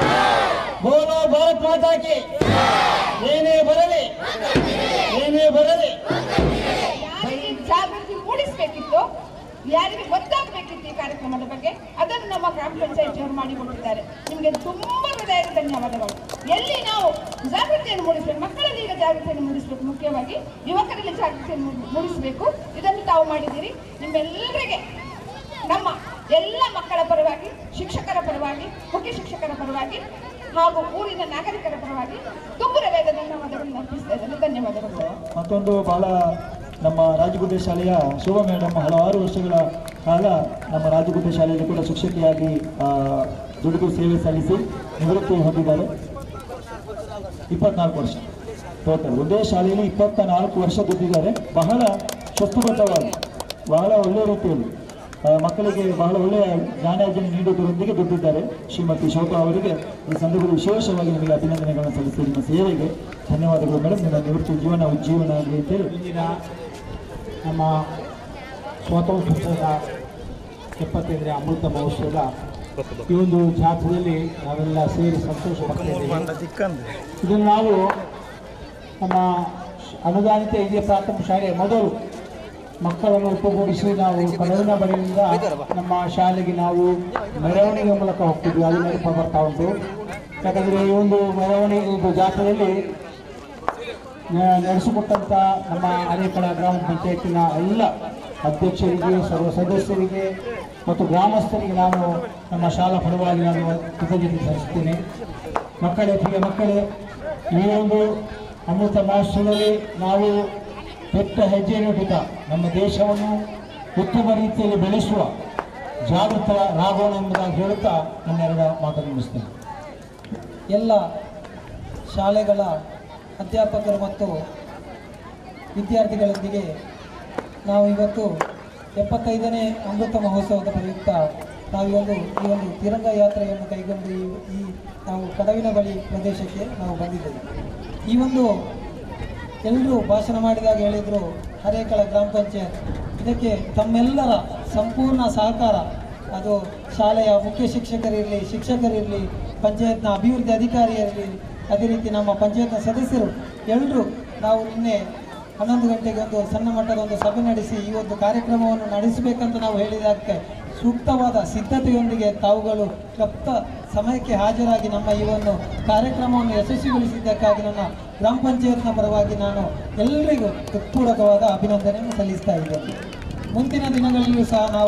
ಬೋಲೋ ಭಾರತ್ ಮಾತಾ ಕಿ ಏನೇ ಬರಲಿ ಏನೇ ಬರಲಿ ಯಾರಿಗೆ ಜಾಗೃತಿ ಮೂಡಿಸಬೇಕಿತ್ತು ಯಾರಿಗೆ ಗೊತ್ತಾಗಬೇಕಿತ್ತು ಈ ಕಾರ್ಯಕ್ರಮದ ಬಗ್ಗೆ ಅದನ್ನು ನಮ್ಮ ಗ್ರಾಮ ಪಂಚಾಯತಿಯವರು ಮಾಡಿಕೊಟ್ಟಿದ್ದಾರೆ ನಿಮಗೆ ತುಂಬಾ ಹೃದಯದ ಧನ್ಯವಾದಗಳು ಎಲ್ಲಿ ನಾವು ಜಾಗೃತಿಯನ್ನು ಮೂಡಿಸಬೇಕು ಮಕ್ಕಳಲ್ಲಿ ಈಗ ಜಾಗೃತಿಯನ್ನು ಮೂಡಿಸಬೇಕು ಮುಖ್ಯವಾಗಿ ಯುವಕರಲ್ಲಿ ಜಾಗೃತಿಯನ್ನು ಮೂಡಿ- ಮೂಡಿಸಬೇಕು ಇದನ್ನು ತಾವು ಮಾಡಿದ್ದೀರಿ ನಿಮ್ಮೆಲ್ಲರಿಗೆ ನಮ್ಮ ಎಲ್ಲ ಮಕ್ಕಳ ಪರವಾಗಿ ಶಿಕ್ಷಕರ ಪರವಾಗಿ ಮುಖ್ಯ ಶಿಕ್ಷಕರ ಪರವಾಗಿ ಹಾಗೂ ಊರಿನ ನಾಗರಿಕರ ಪರವಾಗಿ ತುಂಬ ಹೃದಯದ ಧನ್ಯವಾದಗಳನ್ನು ಅರ್ಪಿಸ್ತಾ ಇದ್ದೇನೆ ಧನ್ಯವಾದಗಳು ಮತ್ತೊಂದು ಬಹಳ ನಮ್ಮ ರಾಜಗುಡ್ಡೆ ಶಾಲೆಯ ಶೋಭಾ ಮೇಡಮ್ ಹಲವಾರು ವರ್ಷಗಳ ಕಾಲ ನಮ್ಮ ರಾಜಗುಡ್ಡೆ ಶಾಲೆಯಲ್ಲಿ ಕೂಡ ಶಿಕ್ಷಕಿಯಾಗಿ ಆ, ದುಡಿದು ಸೇವೆ ಸಲ್ಲಿಸಿ ನಿವೃತ್ತಿ ಹೊಂದಿದ್ದಾರೆ ಇಪ್ಪತ್ನಾಲ್ಕು ವರ್ಷ ಟೋಟಲ್ ಒಂದೇ ಶಾಲೆಯಲ್ಲಿ ಇಪ್ಪತ್ತ ನಾಲ್ಕು ವರ್ಷ ದುಡ್ಡಿದ್ದಾರೆ ಬಹಳ ಶಿಸ್ತುಬದ್ಧವಾಗಿ ಬಹಳ ಒಳ್ಳೆಯ ರೀತಿಯಲ್ಲಿ ಆ, ಮಕ್ಕಳಿಗೆ ಬಹಳ ಒಳ್ಳೆಯ ಜ್ಞಾನಾರ್ಜನೆ ನೀಡುವುದರೊಂದಿಗೆ ದುಡ್ಡಿದ್ದಾರೆ ಶ್ರೀಮತಿ ಶೋಭಾ ಅವರಿಗೆ ಈ ಸಂದರ್ಭದಲ್ಲಿ ವಿಶೇಷವಾಗಿ ನಿಮಗೆ ಅಭಿನಂದನೆಗಳನ್ನು ಸಲ್ಲಿಸಿ ನಿಮ್ಮ ಸೇವೆಗೆ ಧನ್ಯವಾದಗಳು ಮೇಡಮ್ ನಿಮ್ಮ ನಿವೃತ್ತಿ ಜೀವನ ಉಜ್ಜೀವನ ಆಗಲಿ ಅಂತೇಳಿ ಇಂದಿನ ನಮ್ಮ ಸ್ವಾತಂತ್ರ್ಯೋತ್ಸವದ ಎಪ್ಪತ್ತೈದನೇ ಅಮೃತ ಮಹೋತ್ಸವದ ಈ ಒಂದು ಜಾತ್ರೆಯಲ್ಲಿ ನಾವೆಲ್ಲ ಸೇರಿ ಸಂತೋಷ ಪಡ್ತಾ ಇದ್ದೇವೆ ಇದನ್ನು ನಾವು ನಮ್ಮ ಅನುದಾನಿತ ಹಿರಿಯ ಪ್ರಾಥಮಿಕ ಶಾಲೆ ಮೊದಲು ಮಕ್ಕಳನ್ನು ಒಟ್ಟುಗೂಡಿಸಿ ನಾವು ಕಡವಿನ ಬಳಿಯಿಂದ ನಮ್ಮ ಶಾಲೆಗೆ ನಾವು ಮೆರವಣಿಗೆ ಮೂಲಕ ಹೋಗ್ತಿದ್ವಿ ಅದು ನೆನಪು ಬರ್ತಾ ಉಂಟು ಯಾಕಂದರೆ ಈ ಒಂದು ಮೆರವಣಿಗೆ ಇದು ಜಾತ್ರೆಯಲ್ಲಿ ನ- ನಡೆಸಿಕೊಟ್ಟಂತ ನಮ್ಮ ಅರೇಕಳ ಗ್ರಾಮ ಪಂಚಾಯತಿನ ಎಲ್ಲ ಅಧ್ಯಕ್ಷರಿಗೆ ಸರ್ವ ಸದಸ್ಯರಿಗೆ ಮತ್ತು ಗ್ರಾಮಸ್ಥರಿಗೆ ನಾನು ನಮ್ಮ ಶಾಲಾ ಪರವಾಗಿ ನಾನು ಕೃತಜ್ಞತೆ ಸಲ್ಲಿಸುತ್ತೇನೆ ಮಕ್ಕಳೇ ಪ್ರಿಯ ಮಕ್ಕಳೇ ಈ ಒಂದು ಅಮೃತ ಮಹೋತ್ಸವದಲ್ಲಿ ನಾವು ದೊಡ್ಡ ಹೆಜ್ಜೆಯನ್ನು ಇಡುತ್ತಾ ನಮ್ಮ ದೇಶವನ್ನು ಉತ್ತಮ ರೀತಿಯಲ್ಲಿ ಬೆಳೆಸುವ ಜಾಗೃತರಾಗೋಣ ಎಂಬುದಾಗಿ ಹೇಳುತ್ತಾ ನನ್ನೆರಡ ಮಾತನ್ನು ಮುಗಿಸ್ತೇನೆ ಎಲ್ಲ ಶಾಲೆಗಳ ಅಧ್ಯಾಪಕರು ಮತ್ತು ವಿದ್ಯಾರ್ಥಿಗಳೊಂದಿಗೆ ನಾವು ಇವತ್ತು ಎಪ್ಪತ್ತೈದನೇ ಅಮೃತ ಮಹೋತ್ಸವದ ಪ್ರಯುಕ್ತ ನಾವಿವೊಂದು ಈ ಒಂದು ತಿರಂಗ ಯಾತ್ರೆಯನ್ನು ಕೈಗೊಂಡು ಈ ಈ ನಾವು ಕಡವಿನ ಬಳಿ ಪ್ರದೇಶಕ್ಕೆ ನಾವು ಬಂದಿದ್ದೇವೆ ಈ ಒಂದು ಎಲ್ಲರೂ ಭಾಷಣ ಮಾಡಿದಾಗ ಹೇಳಿದರು ಹರೇಕಳ ಗ್ರಾಮ ಪಂಚಾಯತ್ ಇದಕ್ಕೆ ತಮ್ಮೆಲ್ಲರ ಸಂಪೂರ್ಣ ಸಹಕಾರ ಅದು ಶಾಲೆಯ ಮುಖ್ಯ ಶಿಕ್ಷಕರಿರಲಿ ಶಿಕ್ಷಕರಿರಲಿ ಪಂಚಾಯತ್ನ ಅಭಿವೃದ್ಧಿ ಅಧಿಕಾರಿಯಿರಲಿ ಅದೇ ರೀತಿ ನಮ್ಮ ಪಂಚಾಯತ್ನ ಸದಸ್ಯರು ಎಲ್ಲರೂ ನಾವು ನಿನ್ನೆ ಹನ್ನೊಂದು ಗಂಟೆಗೆ ಒಂದು ಸಣ್ಣ ಮಟ್ಟದ ಒಂದು ಸಭೆ ನಡೆಸಿ ಈ ಒಂದು ಕಾರ್ಯಕ್ರಮವನ್ನು ನಡೆಸಬೇಕಂತ ನಾವು ಹೇಳಿದ್ದಕ್ಕೆ ಸೂಕ್ತವಾದ ಸಿದ್ಧತೆಯೊಂದಿಗೆ ತಾವುಗಳು ತಪ್ಪ ಸಮಯಕ್ಕೆ ಹಾಜರಾಗಿ ನಮ್ಮ ಈ ಒಂದು ಕಾರ್ಯಕ್ರಮವನ್ನು ಯಶಸ್ವಿಗೊಳಿಸಿದ್ದಕ್ಕಾಗಿ ನನ್ನ ಗ್ರಾಮ ಪಂಚಾಯತ್ನ ಪರವಾಗಿ ನಾನು ಎಲ್ಲರಿಗೂ ಹೃತ್ಪೂರ್ವಕವಾದ ಅಭಿನಂದನೆಯನ್ನು ಸಲ್ಲಿಸ್ತಾ ಇದ್ದೇನೆ ಮುಂದಿನ ದಿನಗಳಲ್ಲಿಯೂ ಸಹ ನಾವು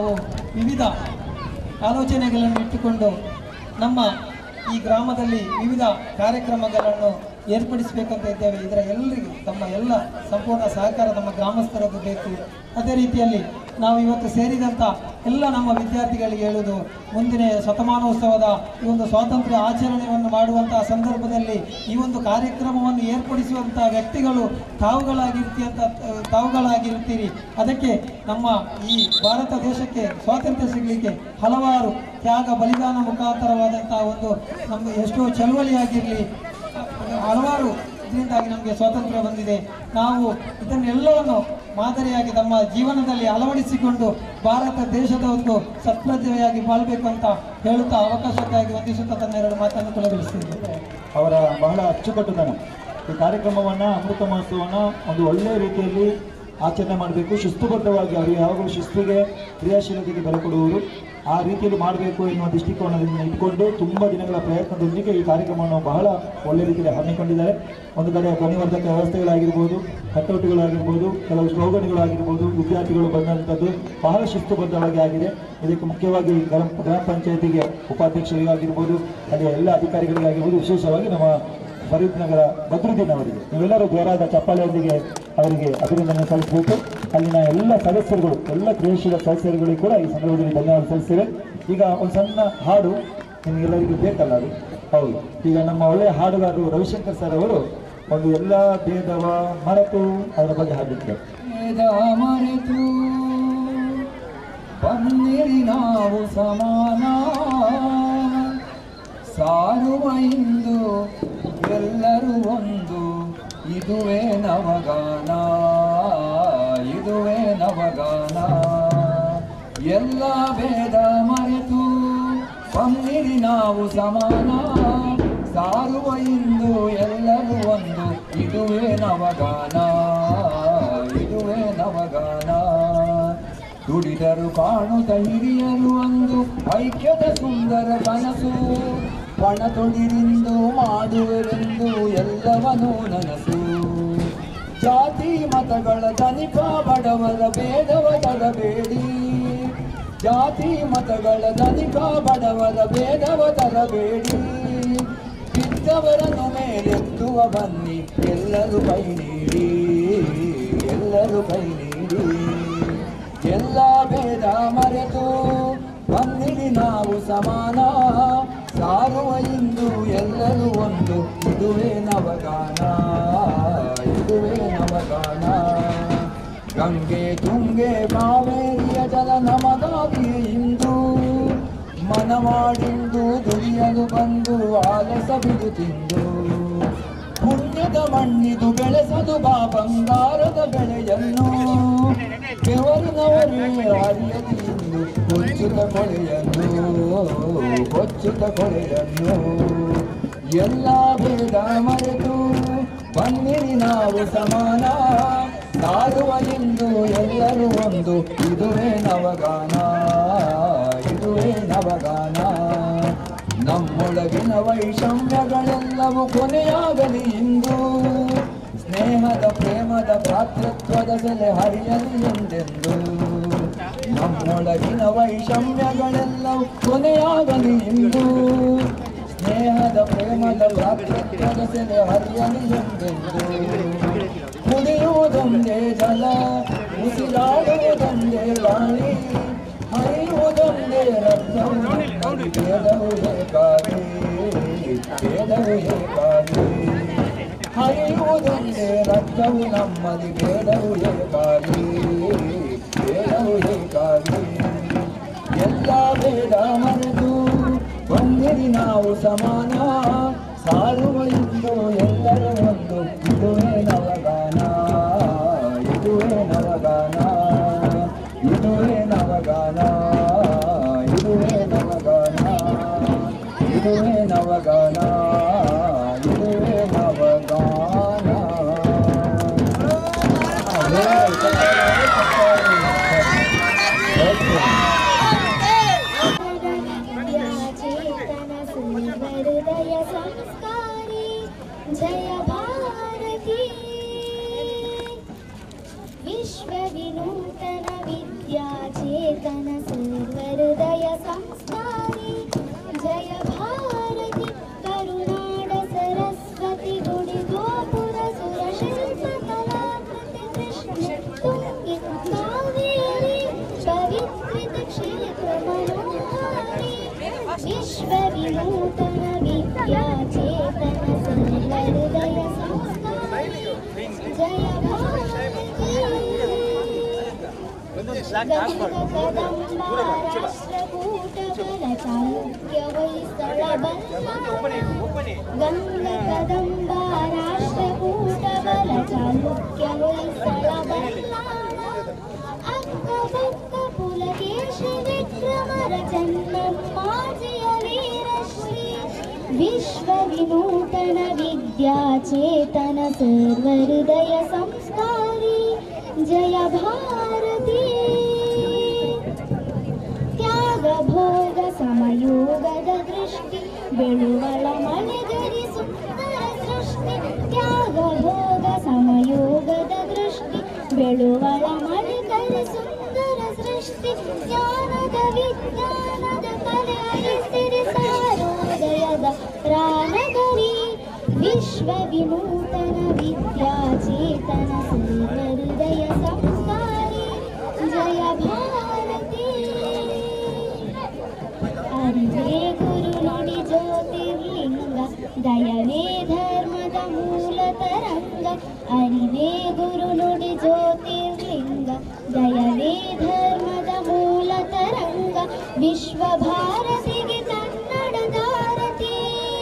ವಿವಿಧ ಆಲೋಚನೆಗಳನ್ನು ಇಟ್ಟುಕೊಂಡು ನಮ್ಮ ಈ ಗ್ರಾಮದಲ್ಲಿ ವಿವಿಧ ಕಾರ್ಯಕ್ರಮಗಳನ್ನು ಏರ್ಪಡಿಸಬೇಕಂತ ಇದ್ದೇವೆ ಇದರ ಎಲ್ಲರಿಗೂ ತಮ್ಮ ಎಲ್ಲ ಸಂಪೂರ್ಣ ಸಹಕಾರ ನಮ್ಮ ಗ್ರಾಮಸ್ಥರದ್ದು ಬೇಕು ಅದೇ ರೀತಿಯಲ್ಲಿ ನಾವು ಇವತ್ತು ಸೇರಿದಂಥ ಎಲ್ಲ ನಮ್ಮ ವಿದ್ಯಾರ್ಥಿಗಳಿಗೆ ಹೇಳುವುದು ಮುಂದಿನ ಶತಮಾನೋತ್ಸವದ ಈ ಒಂದು ಸ್ವಾತಂತ್ರ್ಯ ಆಚರಣೆಯನ್ನು ಮಾಡುವಂತಹ ಸಂದರ್ಭದಲ್ಲಿ ಈ ಒಂದು ಕಾರ್ಯಕ್ರಮವನ್ನು ಏರ್ಪಡಿಸುವಂತಹ ವ್ಯಕ್ತಿಗಳು ತಾವುಗಳಾಗಿರ್ತಿ ಅಂತ ತಾವುಗಳಾಗಿರ್ತೀರಿ ಅದಕ್ಕೆ ನಮ್ಮ ಈ ಭಾರತ ದೇಶಕ್ಕೆ ಸ್ವಾತಂತ್ರ್ಯ ಸಿಗಲಿಕ್ಕೆ ಹಲವಾರು ತ್ಯಾಗ ಬಲಿದಾನ ಮುಖಾಂತರವಾದಂತಹ ಒಂದು ನಮಗೆ ಎಷ್ಟೋ ಚಳವಳಿಯಾಗಿರಲಿ ಹಲವಾರು ಇದರಿಂದಾಗಿ ನಮಗೆ ಸ್ವಾತಂತ್ರ್ಯ ಬಂದಿದೆ ನಾವು ಇದನ್ನೆಲ್ಲವನ್ನು ಮಾದರಿಯಾಗಿ ನಮ್ಮ ಜೀವನದಲ್ಲಿ ಅಳವಡಿಸಿಕೊಂಡು ಭಾರತ ದೇಶದ ಒಂದು ಸತ್ಪ್ರಜೆಯಾಗಿ ಬಾಳ್ಬೇಕು ಅಂತ ಹೇಳುತ್ತಾ ಅವಕಾಶಕ್ಕಾಗಿ ವಂದಿಸುತ್ತಾ ತನ್ನ ಎರಡು ಮಾತನ್ನು ಕೊನೆಗೊಳಿಸ್ತೀನಿ ಅವರ ಬಹಳ ಅಚ್ಚುಕಟ್ಟುತನ ಈ ಕಾರ್ಯಕ್ರಮವನ್ನು ಅಮೃತ ಮಹೋತ್ಸವವನ್ನು ಒಂದು ಒಳ್ಳೆಯ ರೀತಿಯಲ್ಲಿ ಆಚರಣೆ ಮಾಡಬೇಕು ಶಿಸ್ತುಬದ್ಧವಾಗಿ ಅವರು ಯಾವಾಗಲೂ ಶಿಸ್ತಿಗೆ ಕ್ರಿಯಾಶೀಲತೆಗೆ ಬೆಲೆ ಕೊಡುವರು ಆ ರೀತಿಯಲ್ಲಿ ಮಾಡಬೇಕು ಎನ್ನುವ ದೃಷ್ಟಿಕೋನದಿಂದ ಇಟ್ಕೊಂಡು ತುಂಬ ದಿನಗಳ ಪ್ರಯತ್ನದೊಂದಿಗೆ ಈ ಕಾರ್ಯಕ್ರಮವನ್ನು ಬಹಳ ಒಳ್ಳೆಯ ರೀತಿಯಲ್ಲಿ ಹಮ್ಮಿಕೊಂಡಿದ್ದಾರೆ ಒಂದು ಕಡೆ ಧ್ವನಿವರ್ಧಕ ವ್ಯವಸ್ಥೆಗಳಾಗಿರ್ಬೋದು ಕಟ್ಟೌಟ್ಗಳಾಗಿರ್ಬೋದು ಕೆಲವು ಸ್ಲೋಗನ್ಗಳಾಗಿರ್ಬೋದು ವಿದ್ಯಾರ್ಥಿಗಳು ಬಂದಂಥದ್ದು ಬಹಳ ಶಿಸ್ತುಬದ್ಧವಾಗಿ ಆಗಿದೆ ಇದಕ್ಕೆ ಮುಖ್ಯವಾಗಿ ಗ್ರಾಮ ಗ್ರಾಮ ಪಂಚಾಯತಿಗೆ ಉಪಾಧ್ಯಕ್ಷರಿಗಾಗಿರ್ಬೋದು ಅಲ್ಲಿಯ ಎಲ್ಲ ಅಧಿಕಾರಿಗಳಿಗಾಗಿರ್ಬೋದು ವಿಶೇಷವಾಗಿ ನಮ್ಮ ಫರೀದ್ ನಗರ ಬದ್ರುದ್ದೀನ್ ಅವರಿಗೆ ನೀವೆಲ್ಲರೂ ಜೋರಾದ ಚಪ್ಪಾಳೆಯೊಂದಿಗೆ ಅವರಿಗೆ ಅಭಿನಂದನೆ ಸಲ್ಲಿಸಬೇಕು ಅಲ್ಲಿನ ಎಲ್ಲ ಸದಸ್ಯರುಗಳು ಎಲ್ಲ ಕ್ರಿಯಾಶೀಲ ಸದಸ್ಯರುಗಳಿಗೂ ಕೂಡ ಈ ಸಂದರ್ಭದಲ್ಲಿ ಧನ್ಯವಾದ ಸಲ್ಲಿಸ್ತೇವೆ ಈಗ ಒಂದು ಸಣ್ಣ ಹಾಡು ನಿಮಗೆಲ್ಲರಿಗೂ ಬೇಕಲ್ಲ ಅದು ಹೌದು ಈಗ ನಮ್ಮ ಒಳ್ಳೆಯ ಹಾಡುಗಾರರು ರವಿಶಂಕರ್ ಸರ್ ಅವರು ಒಂದು ಎಲ್ಲ ಭೇದವ ಮರೆತು ಅದರ ಬಗ್ಗೆ ಹಾಡಿದ್ದಾರೆ ಭೇದ ಮರೆತು ಬಂದಿರಿ ನಾವು ಸಮಾನ ಸಾರುವ ಇಂದು ಎಲ್ಲರೂ ಒಂದು ಇದುವೇ ನವಗಾನ ಇದುವೇ ನವಗಾನ ಎಲ್ಲ ಭೇದ ಮರೆತು ಬಂದಿರಿ ನಾವು ಸಮಾನ ಸಾರುವ ಇಂದು ಎಲ್ಲರೂ ಒಂದು ಇದುವೇ ನವಗಾನ ಇದುವೇ ನವಗಾನ ದುಡಿದರು ಕಾಣುತ್ತ ಹಿರಿಯರು ಒಂದು ಐಕ್ಯದ ಸುಂದರ ಕನಸು ಪಣ ತೊಡಿರಿಂದು ಮಾಡುವರೆಂದು ಎಲ್ಲವನ್ನೂ ನನಸು ಜಾತಿ ಮತಗಳ ದನಿಪ ಬಡವರ ಭೇದವ ತರಬೇಡಿ ಜಾತಿ ಮತಗಳ ದನಿಪ ಬಡವರ ಭೇದವ ತರಬೇಡಿ ಬಿದ್ದವರನ್ನು ಮೇಲೆತ್ತುವ ಬನ್ನಿ ಎಲ್ಲರೂ ಕೈ ನೀಡಿ ಎಲ್ಲರೂ ಕೈ ನೀಡಿ ಎಲ್ಲ ಭೇದ ಮರೆತು ಬಂದಿರಿ ನಾವು ಸಮಾನ ಸಾರುವ ಇಂದು ಎಲ್ಲರೂ ಒಂದು ಇದುವೇ ನವಗಾನ ಇದುವೇ ನವಗಾನ ಗಂಗೆ ತುಂಗೆ ಕಾವೇರಿಯ ಜಲ ನಮಗಾಗಿ ಇಂದು ಮನ ಮಾಡಿಂದು ದುಡಿಯಲು ಬಂದು ಆಲಸ ಬಿಡುತ್ತಿಂದು ಪುಣ್ಯದ ಮಣ್ಣಿದು ಬೆಳೆಸದು ಬಾ ಬಂಗಾರದ ಬೆಳೆಯನ್ನು ಬೆವರಿನವರೇ ಅರಿಯಲಿ ಇಂದು ಕೊಚ್ಚುತ್ತ ಕೊಳೆಯನ್ನು ಕೊಚ್ಚುತ್ತ ಕೊಳೆಯನ್ನು ಎಲ್ಲ ಭೇದ ಮರೆತು ಬನ್ನಿರಿ ನಾವು ಸಮಾನ ಸಾರುವ ಇಂದು ಎಲ್ಲರೂ ಒಂದು ಇದುವೇ ನವಗಾನ ಇದುವೇ ನವಗಾನ ನಮ್ಮೊಳಗಿನ ವೈಷಮ್ಯಗಳೆಲ್ಲವೂ ಕೊನೆಯಾಗಲಿ ಇಂದು ಸ್ನೇಹದ ಪ್ರೇಮದ ಭ್ರಾತೃತ್ವದ ಸೆಲೆ ಹರಿಯಲಿ ಎಂದೆಂದು ನಮ್ಮೊಳಗಿನ ವೈಷಮ್ಯಗಳೆಲ್ಲವೂ ಕೊನೆಯಾಗಲಿ ಇಂದು ಸ್ನೇಹದ ಪ್ರೇಮದ ಭ್ರಾತೃತ್ವದ ಸೆಲೆ ಹರಿಯಲಿ ಎಂದೆಂದು ಕುಡಿಯುವುದೊಂದೇ ಜಲ ಉಸಿರಾಡುವುದೊಂದೇ ಗಾಳಿ ಹರಿಯುವುದೊಂದೇ ರಕ್ತವು ನಮ್ಮಲ್ಲಿ ಭೇದವು ಏಕಾಗಿ ಭೇದವು ಏಕಾಗಿ ಹರಿಯುವುದೊಂದೇ ರಕ್ತವು ನಮ್ಮಲ್ಲಿ ಭೇದವು ಏಕಾಗಿ ಭೇದವು ಏಕಾಗಿ ಎಲ್ಲ ಭೇದ ಮರೆತು ಬಂದಿರಿ ನಾವು ಸಮಾನ ಸಾರುವ ಇಂದು ಎಲ್ಲರೂ ಒಂದು ಇದುವೇ ನವಗಾನ ಇದುವೇ ನವಗಾನ ಇದುವೇ ನವಗಾನ ಇದುವೇ ನವಗಾನ ಇದುವೇ ನವಗಾನ ಇದುವೇ ನವಗಾನ ಚೇತನ ಸುಂದರ ರಾಷ್ಟ್ರಕೂಟಗಳ ಚಾಲುಕ್ಯ ಹೊಯ್ಸಳ ಗಂಗ ಕದಂಬ ರಾಷ್ಟ್ರಕೂಟಗಳ ಚಾಲುಕ್ಯ ಹೊಯ್ಸಳ ಅಕ್ಕ ಬಕ್ಕ ಪುಲಕೇಶಿ ವಿಕ್ರಮರ ಚೆನ್ನಮ್ಮಾಜಿಯ ವೀರಶ್ರೀ ವಿಶ್ವ ವಿನೂತನ ವಿದ್ಯಾಚೇತನ ಸರ್ವಹೃದಯ ಸಂಸ್ಕಾರಿ ಜಯ ಭಾರತಿ ತ್ಯಾಗ ಭೋಗ ಸಮಯೋಗದ ದೃಷ್ಟಿ ಬೆಳುವಳ ಮಳೆಗರಿ ಸುಂದರ ಸೃಷ್ಟಿ ತ್ಯಾಗ ಭೋಗ ಸಮಯೋಗದ ದೃಷ್ಟಿ ಬೆಳುವಳ ಮಳೆಗರಿ ಸುಂದರ ಸೃಷ್ಟಿ ಜ್ಞಾನದ ವಿಜ್ಞಾನದ ಕಲೆ ಅಳಿಸಿರಿ ಸಾರೋದಯದ ಪ್ರಾಣಗರಿ ವಿಶ್ವ ವಿನೂತನ ವಿದ್ಯಾಚೇತನ ಸರ್ವಹೃದಯ ಸಂಸ್ಕಾರಿ ಜಯ ಭಾರತಿ ಅರಿವೇ ಗುರು ನುಡಿ ಜ್ಯೋತಿರ್ಲಿಂಗ ದಯವೇ ಧರ್ಮದ ಮೂಲ ತರಂಗ ಅರಿವೇ ಗುರು ನುಡಿ ಜ್ಯೋತಿರ್ಲಿಂಗ ದಯವೇ ಧರ್ಮದ ಮೂಲ ತರಂಗ ವಿಶ್ವ ಭಾರತಿಗೆ ಕನ್ನಡದಾರತಿ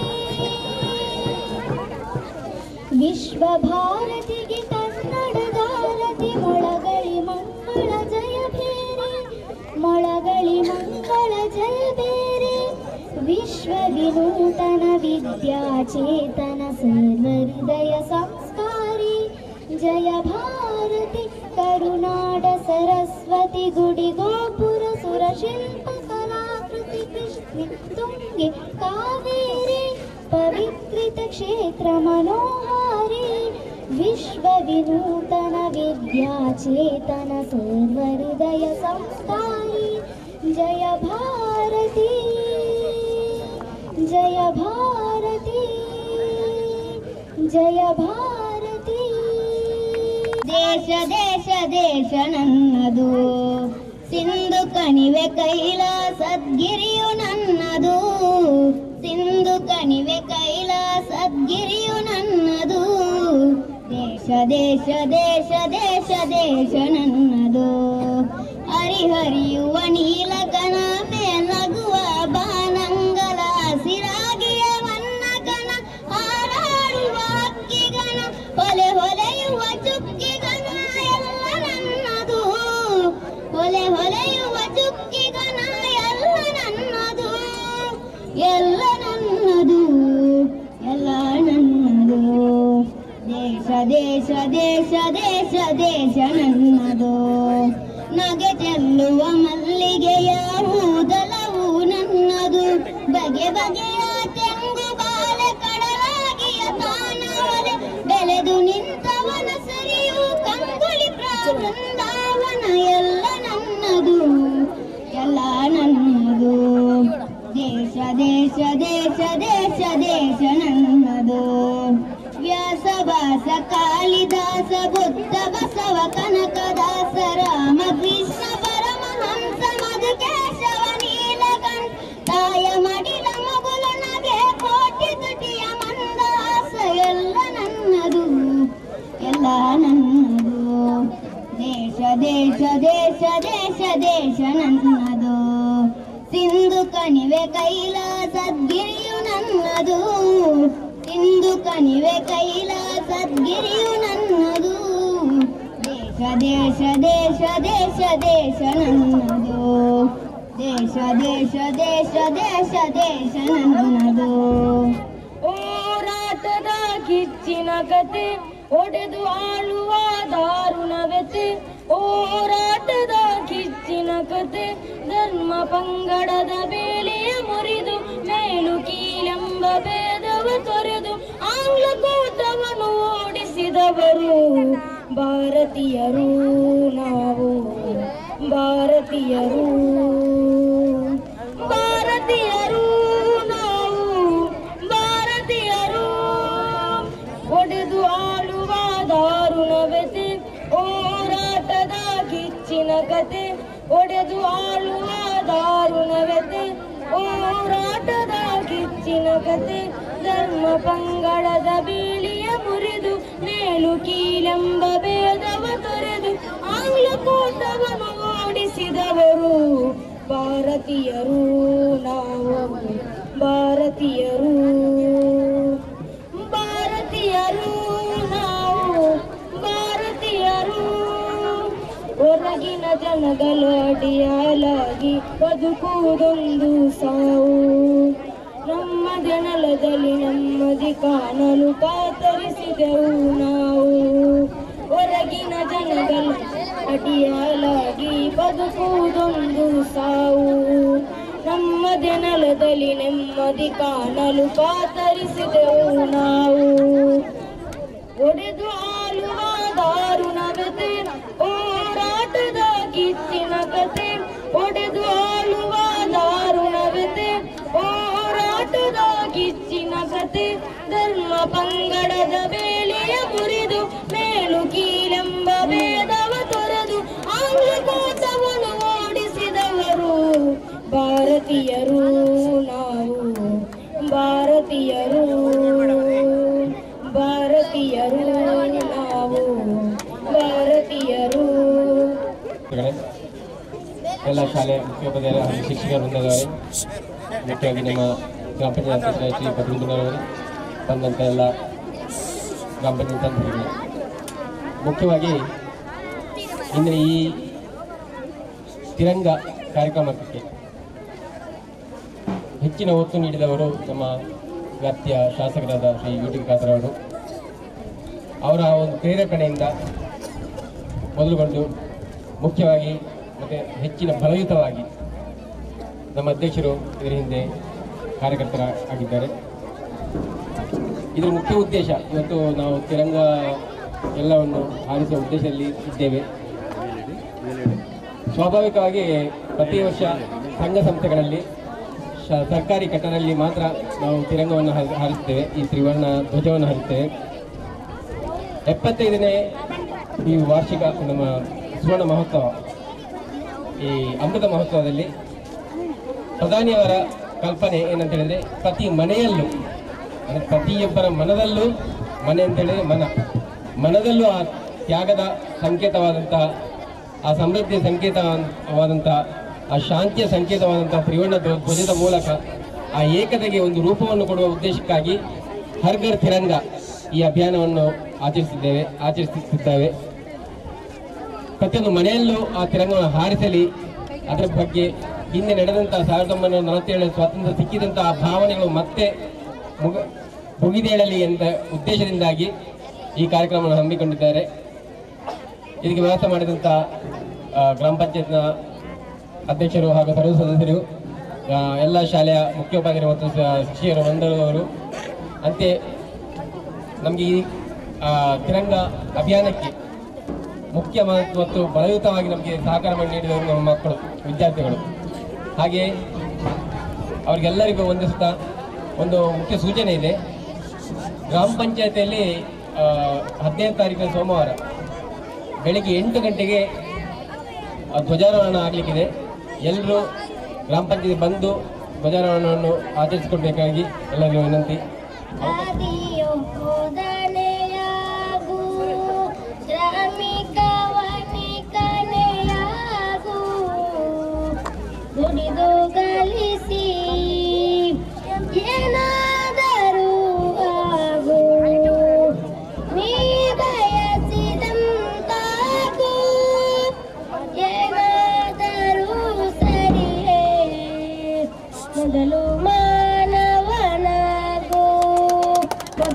ವಿಶ್ವ ಭಾರತಿಗೆ ಕನ್ನಡದಾರತಿ ಮೊಳಗಳಿ ಮಂಗಳ ಜಯ ಬೇರೆ ಮೊಳಗಳಿ ಮಂಗಳ ಜಯ ಬೇರೆ ವಿಶ್ವ ವಿನೂತನ ವಿದ್ಯಾಚೇತನ ಸರ್ವಹೃದಯ ಸಂಸ್ಕಾರಿ ಜಯ ಭಾರತಿ ಕರುನಾಡ ಸರಸ್ವತಿ ಗುಡಿ ಗೋಪುರ ಸುರ ಶಿಲ್ಪ ಕಲಾಕೃತಿ ಕೃಷ್ಣೆ ತುಂಗೆ ಕಾವೇರಿ ಪವಿತ್ರಿತ ಕ್ಷೇತ್ರ ಮನೋಹಾರಿ ವಿಶ್ವ ವಿನೂತನ ವಿದ್ಯಾಚೇತನ ಸರ್ವಹೃದಯ ಸಂಸ್ಕಾರಿ ಜಯ ಭಾರತಿ ಜಯ ಭಾರತಿ ಜಯ ಭಾರತಿ ದೇಶ ದೇಶ ದೇಶ ನನ್ನದು ಸಿಂಧು ಕಣಿವೆ ಕೈಲಾಸದ್ಗಿರಿಯು ನನ್ನದು ಸಿಂಧು ಕಣಿವೆ ಕೈಲಾಸದ್ಗಿರಿಯು ನನ್ನದು ದೇಶ ದೇಶ ದೇಶ ದೇಶ ದೇಶ ನನ್ನದು ಹರಿಹರಿಯುವ ನೀಲಕನ ಮೇಲಗುವ ಬಾನಂಗಲ ಹಸಿರಾಗಿಯ ವನ್ನಗನ ಹಾರಾಡುವ ಹಕ್ಕಿಗನ ಹೊಲೆ ಹೊಲೆಯುವ ಚುಕ್ಕಿಗನ ಎಲ್ಲ ನನ್ನದು ಹೊಲೆ ಹೊಲೆಯುವ ಚುಕ್ಕಿಗನ ಎಲ್ಲ ನನ್ನದು ಎಲ್ಲ ನನ್ನದು ಎಲ್ಲ ನನ್ನದು ದೇಶ ದೇಶ ದೇಶ ದೇಶ ದೇಶ ನನ್ನದು ನಗೆ ಚೆಲ್ಲುವ ಮಲ್ಲಿಗೆಯ ಹೂದಲವು ನನ್ನದು ಬಗೆ ಬಗೆಯ ತೆಂಗು ಬಾಲೆ ಕಡಲಾಗಿಯ ತಾನವಲೆ ಬೆಳೆದು ನಿಂತವನ ಸರಿಯು ಕಂಗುಳಿ ಬೃಂದಾವನ ಎಲ್ಲ ನನ್ನದು ಎಲ್ಲ ನನ್ನದು ದೇಶ ದೇಶ ದೇಶ ದೇಶ ದೇಶ ನನ್ನದು ವ್ಯಾಸವಾಸ ಕಾಳಿದಾಸ ಬುದ್ಧ ಬಸವ ಕನಕದಾಸ ರಾಮ ಕೃಷ್ಣ ಪರಮಹಂಸ ಮಧುಕೇಶವ ನೀಲಕಂಠ ತಾಯ ಮಡಿಲ ಮಗುಲ ನಗೆ ಕೋಟಿ ತುಟಿಯ ಮಂದಾಸ ಎಲ್ಲ ನನ್ನದು ಎಲ್ಲ ನನ್ನದು ದೇಶ ದೇಶ ದೇಶ ದೇಶ ದೇಶ ನನ್ನದು ಸಿಂಧು ಕಣಿವೆ ಕೈಲಾಸದ್ಗಿರಿಯು ನನ್ನದು ಸಿಂಧು ಕಣಿವೆ ಕೈಲಾಸದ್ಗಿರಿಯು ನನ್ನದು ದೇಶ ದೇಶ ದೇಶ ದೇಶ ದೇಶ ನನ್ನದು ದೇಶ ದೇಶ ದೇಶ ದೇಶ ದೇಶ ನನ್ನದು ಹೋರಾಟದ ಕಿಚ್ಚಿನ ಕತೆ ಒಡೆದು ಆಳುವ ದಾರುಣವೆತೆ ಹೋರಾಟದ ಕಿಚ್ಚಿನ ಕತೆ ಧರ್ಮ ಪಂಗಡದ ಬೇಲಿಯ ಮುರಿದು ಮೇಲು ಕೀಳೆಂಬ ಭೇದವ ತೊರೆದು ಆಂಗ್ಲ ಕೂಟವನ್ನು ಓಡಿಸಿದವರು ಭಾರತೀಯರು ನಾವು ಭಾರತೀಯರು ಭಾರತೀಯರು ನಾವು ಭಾರತೀಯರು ಒಡೆದು ಆಳುವ ದಾರುಣವೆತೆ ಹೋರಾಟದ ಕಿಚ್ಚಿನ ಕತೆ ಒಡೆದು ಆಳುವ ದಾರುಣವೆತೆ ಹೋರಾಟದ ಕಿಚ್ಚಿನ ಕತೆ ಧರ್ಮ ಪಂಗಡದ ಬೀಳಿಯ ಮುರಿದು ಮೇಲು ಕೀಳೆಂಬ ಭೇದವ ತೊರೆದು ಆಂಗ್ಲ ಕೂಟವನ್ನು ಓಡಿಸಿ ಓಡಿಸಿದವರು ಭಾರತೀಯರು ನಾವು ಭಾರತೀಯರು ಭಾರತೀಯರು ನಾವು ಭಾರತೀಯರು ಹೊರಗಿನ ಜನಗಳ ಅಡಿಯಾಲಾಗಿ ಬದುಕುವುದೊಂದು ಸಾವು ನಮ್ಮದೇ ನೆಲದಲ್ಲಿ ನೆಮ್ಮದಿ ಕಾಣಲು ಕಾತರಿಸಿದೆವು ನಾವು ಹೊರಗಿನ ಜನಗಳ ಅಡಿಯಾಲಾಗಿ ಬದುಕುವುದೊಂದು ಸಾವು ನಮ್ಮದೇ ನೆಲದಲ್ಲಿ ನೆಮ್ಮದಿ ಕಾಣಲು ಕಾತರಿಸಿದೆವು ನಾವು ಒಡೆದು ಆಳುವ ದಾರುಣವತೆ ಹೋರಾಟದ ಕಿಚ್ಚಿನ ಕತೆ ಒಡೆದು ಆಳುವ ದಾರುಣವತೆ ಹೋರಾಟದ ಕಿಚ್ಚಿನ ಕತೆ ಧರ್ಮ ಪಂಗಡದ ಬೇಲಿಯ ಮುರಿದು ಮೇಲು ಕೀಳೆಂಬ ಭೇದವ ತೊರೆದು ಆಂಗ್ಲ ಕೋಟವನ್ನು ಓಡಿಸಿದವರು ಭಾರತೀಯರು ನಾವು ಭಾರತೀಯರು ಭಾರತೀಯರು ನಾವು ಭಾರತೀಯರು ಎಲ್ಲ ಶಾಲೆ ಮುಖ್ಯೋಪಾಧ್ಯಾಯರು ಹಾಗೂ ಶಿಕ್ಷಕ ವೃಂದದವರೇ ಮುಖ್ಯವಾಗಿ ನಮ್ಮ ಗ್ರಾಮ ಪಂಚಾಯತ್ ಅಧ್ಯಕ್ಷ ಶ್ರೀ ಭದ್ರಂದ್ರವರು ಬಂದಂಥ ಎಲ್ಲ ಗ್ರಾಮ ಪಂಚಾಯತ್ ಸದಸ್ಯರುಗಳು ಮುಖ್ಯವಾಗಿ ಇಂದಿನ ಈ ತಿರಂಗ ಕಾರ್ಯಕ್ರಮಕ್ಕೆ ಹೆಚ್ಚಿನ ಒತ್ತು ನೀಡಿದವರು ನಮ್ಮ ವ್ಯಾಪ್ತಿಯ ಶಾಸಕರಾದ ಶ್ರೀ ಯು ಟಿ ಖಾದರ್ ಅವರ ಒಂದು ಪ್ರೇರೇಪಣೆಯಿಂದ ಮೊದಲುಗೊಂಡು ಮುಖ್ಯವಾಗಿ ಮತ್ತು ಹೆಚ್ಚಿನ ಬಲಯುತವಾಗಿ ನಮ್ಮ ಅಧ್ಯಕ್ಷರು ಇದರ ಹಿಂದೆ ಕಾರ್ಯಕರ್ತರ ಆಗಿದ್ದಾರೆ ಇದರ ಮುಖ್ಯ ಉದ್ದೇಶ ಇವತ್ತು ನಾವು ತಿರಂಗ ಎಲ್ಲವನ್ನು ಹಾರಿಸುವ ಉದ್ದೇಶದಲ್ಲಿ ಇದ್ದೇವೆ ಸ್ವಾಭಾವಿಕವಾಗಿ ಪ್ರತಿ ವರ್ಷ ಸಂಘ ಸಂಸ್ಥೆಗಳಲ್ಲಿ ಶ- ಸರ್ಕಾರಿ ಕಟ್ಟಡದಲ್ಲಿ ಮಾತ್ರ ನಾವು ತಿರಂಗವನ್ನು ಹಾರಿ- ಹಾರಿಸ್ತೇವೆ ಈ ತ್ರಿವರ್ಣ ಧ್ವಜವನ್ನು ಹಾರಿಸ್ತೇವೆ ಎಪ್ಪತ್ತೈದನೇ ಈ ವಾರ್ಷಿಕ ನಮ್ಮ ಸುವರ್ಣ ಮಹೋತ್ಸವ ಈ ಅಮೃತ ಮಹೋತ್ಸವದಲ್ಲಿ ಪ್ರಧಾನಿಯವರ ಕಲ್ಪನೆ ಏನಂತ ಹೇಳಿದ್ರೆ ಪ್ರತಿ ಮನೆಯಲ್ಲೂ ಅಂದರೆ ಪ್ರತಿಯೊಬ್ಬರ ಮನದಲ್ಲೂ ಮನೆ ಅಂತ ಹೇಳಿದ್ರೆ ಮನ ಮನದಲ್ಲೂ ಆ ತ್ಯಾಗದ ಸಂಕೇತವಾದಂತಹ ಆ ಸಮೃದ್ಧಿಯ ಸಂಕೇತವಾದಂತಹ ಆ ಶಾಂತಿಯ ಸಂಕೇತವಾದಂತಹ ತ್ರಿವರ್ಣ ಧ್ವ- ಧ್ವಜದ ಮೂಲಕ ಆ ಏಕತೆಗೆ ಒಂದು ರೂಪವನ್ನು ಕೊಡುವ ಉದ್ದೇಶಕ್ಕಾಗಿ ಹರ್ ಘರ್ ತಿರಂಗ ಈ ಅಭಿಯಾನವನ್ನು ಆಚರಿಸಿದ್ದೇವೆ ಆಚರಿಸುತ್ತಿದ್ದೇವೆ ಪ್ರತಿಯೊಂದು ಮನೆಯಲ್ಲೂ ಆ ತಿರಂಗವನ್ನು ಹಾರಿಸಲಿ ಅದರ ಬಗ್ಗೆ ಹಿಂದೆ ನಡೆದಂತಹ ಸಾವಿರದ ಒಂಬೈನೂರ ನಲವತ್ತೇಳು ಸ್ವಾತಂತ್ರ್ಯ ಸಿಕ್ಕಿದಂತಹ ಆ ಭಾವನೆಗಳು ಮತ್ತೆ ಮುಗ ಮುಗಿದೇಳಲಿ ಎಂದ ಉದ್ದೇಶದಿಂದಾಗಿ ಈ ಕಾರ್ಯಕ್ರಮವನ್ನು ಹಮ್ಮಿಕೊಂಡಿದ್ದಾರೆ ಇದಕ್ಕೆ ವ್ಯವಸ್ಥೆ ಮಾಡಿದಂಥ ಆ, ಗ್ರಾಮ ಪಂಚಾಯತ್ನ ಅಧ್ಯಕ್ಷರು ಹಾಗೂ ಸರ್ವ ಸದಸ್ಯರು ಆ, ಎಲ್ಲ ಶಾಲೆಯ ಮುಖ್ಯೋಪಾಧ್ಯಾಯರು ಮತ್ತು ಸ- ಶಿಕ್ಷಕರು ಬಂದವರು ಅಂತೆ ನಮಗೆ ಈ ಆ, ತಿರಂಗ ಅಭಿಯಾನಕ್ಕೆ ಮುಖ್ಯ ಮ- ಮತ್ತು ಬಲಯುತವಾಗಿ ನಮಗೆ ಸಹಕಾರ ಮಾಡಿ ನೀಡಿದವರು ನಮ್ಮ ಮಕ್ಕಳು ವಿದ್ಯಾರ್ಥಿಗಳು ಹಾಗೆಯೇ ಅವರಿಗೆಲ್ಲರಿಗೂ ವಂದಿಸುತ್ತಾ ಒಂದು ಮುಖ್ಯ ಸೂಚನೆ ಇದೆ ಗ್ರಾಮ ಪಂಚಾಯತಿಯಲ್ಲಿ ಹದಿನೈದು ತಾರೀಕಿನ ಸೋಮವಾರ ಬೆಳಿಗ್ಗೆ ಎಂಟು ಗಂಟೆಗೆ ಆ ಧ್ವಜಾರೋಹಣ ಆಗಲಿಕ್ಕಿದೆ ಎಲ್ಲರೂ ಗ್ರಾಮ ಪಂಚಾಯತಿ ಬಂದು ಧ್ವಜಾರೋಹಣವನ್ನು ಆಚರಿಸಿಕೊಳ್ಬೇಕಾಗಿ ಎಲ್ಲರಿಗೂ ವಿನಂತಿ ಆದಿಯೋ ಹೋದನೆಯಾಗು ಶ್ರಮಿಕ ವನಿಕನೆಯಾಗು ದುಡಿದು ಗಳಿಸಿ ಏನಾದರೂ ಆಗು ನೀ ಬಯಸಿದಂತಾಗು ಏನಾದರೂ ಸರಿಯೇ ಮೊದಲು ಮಾನವನಾಗು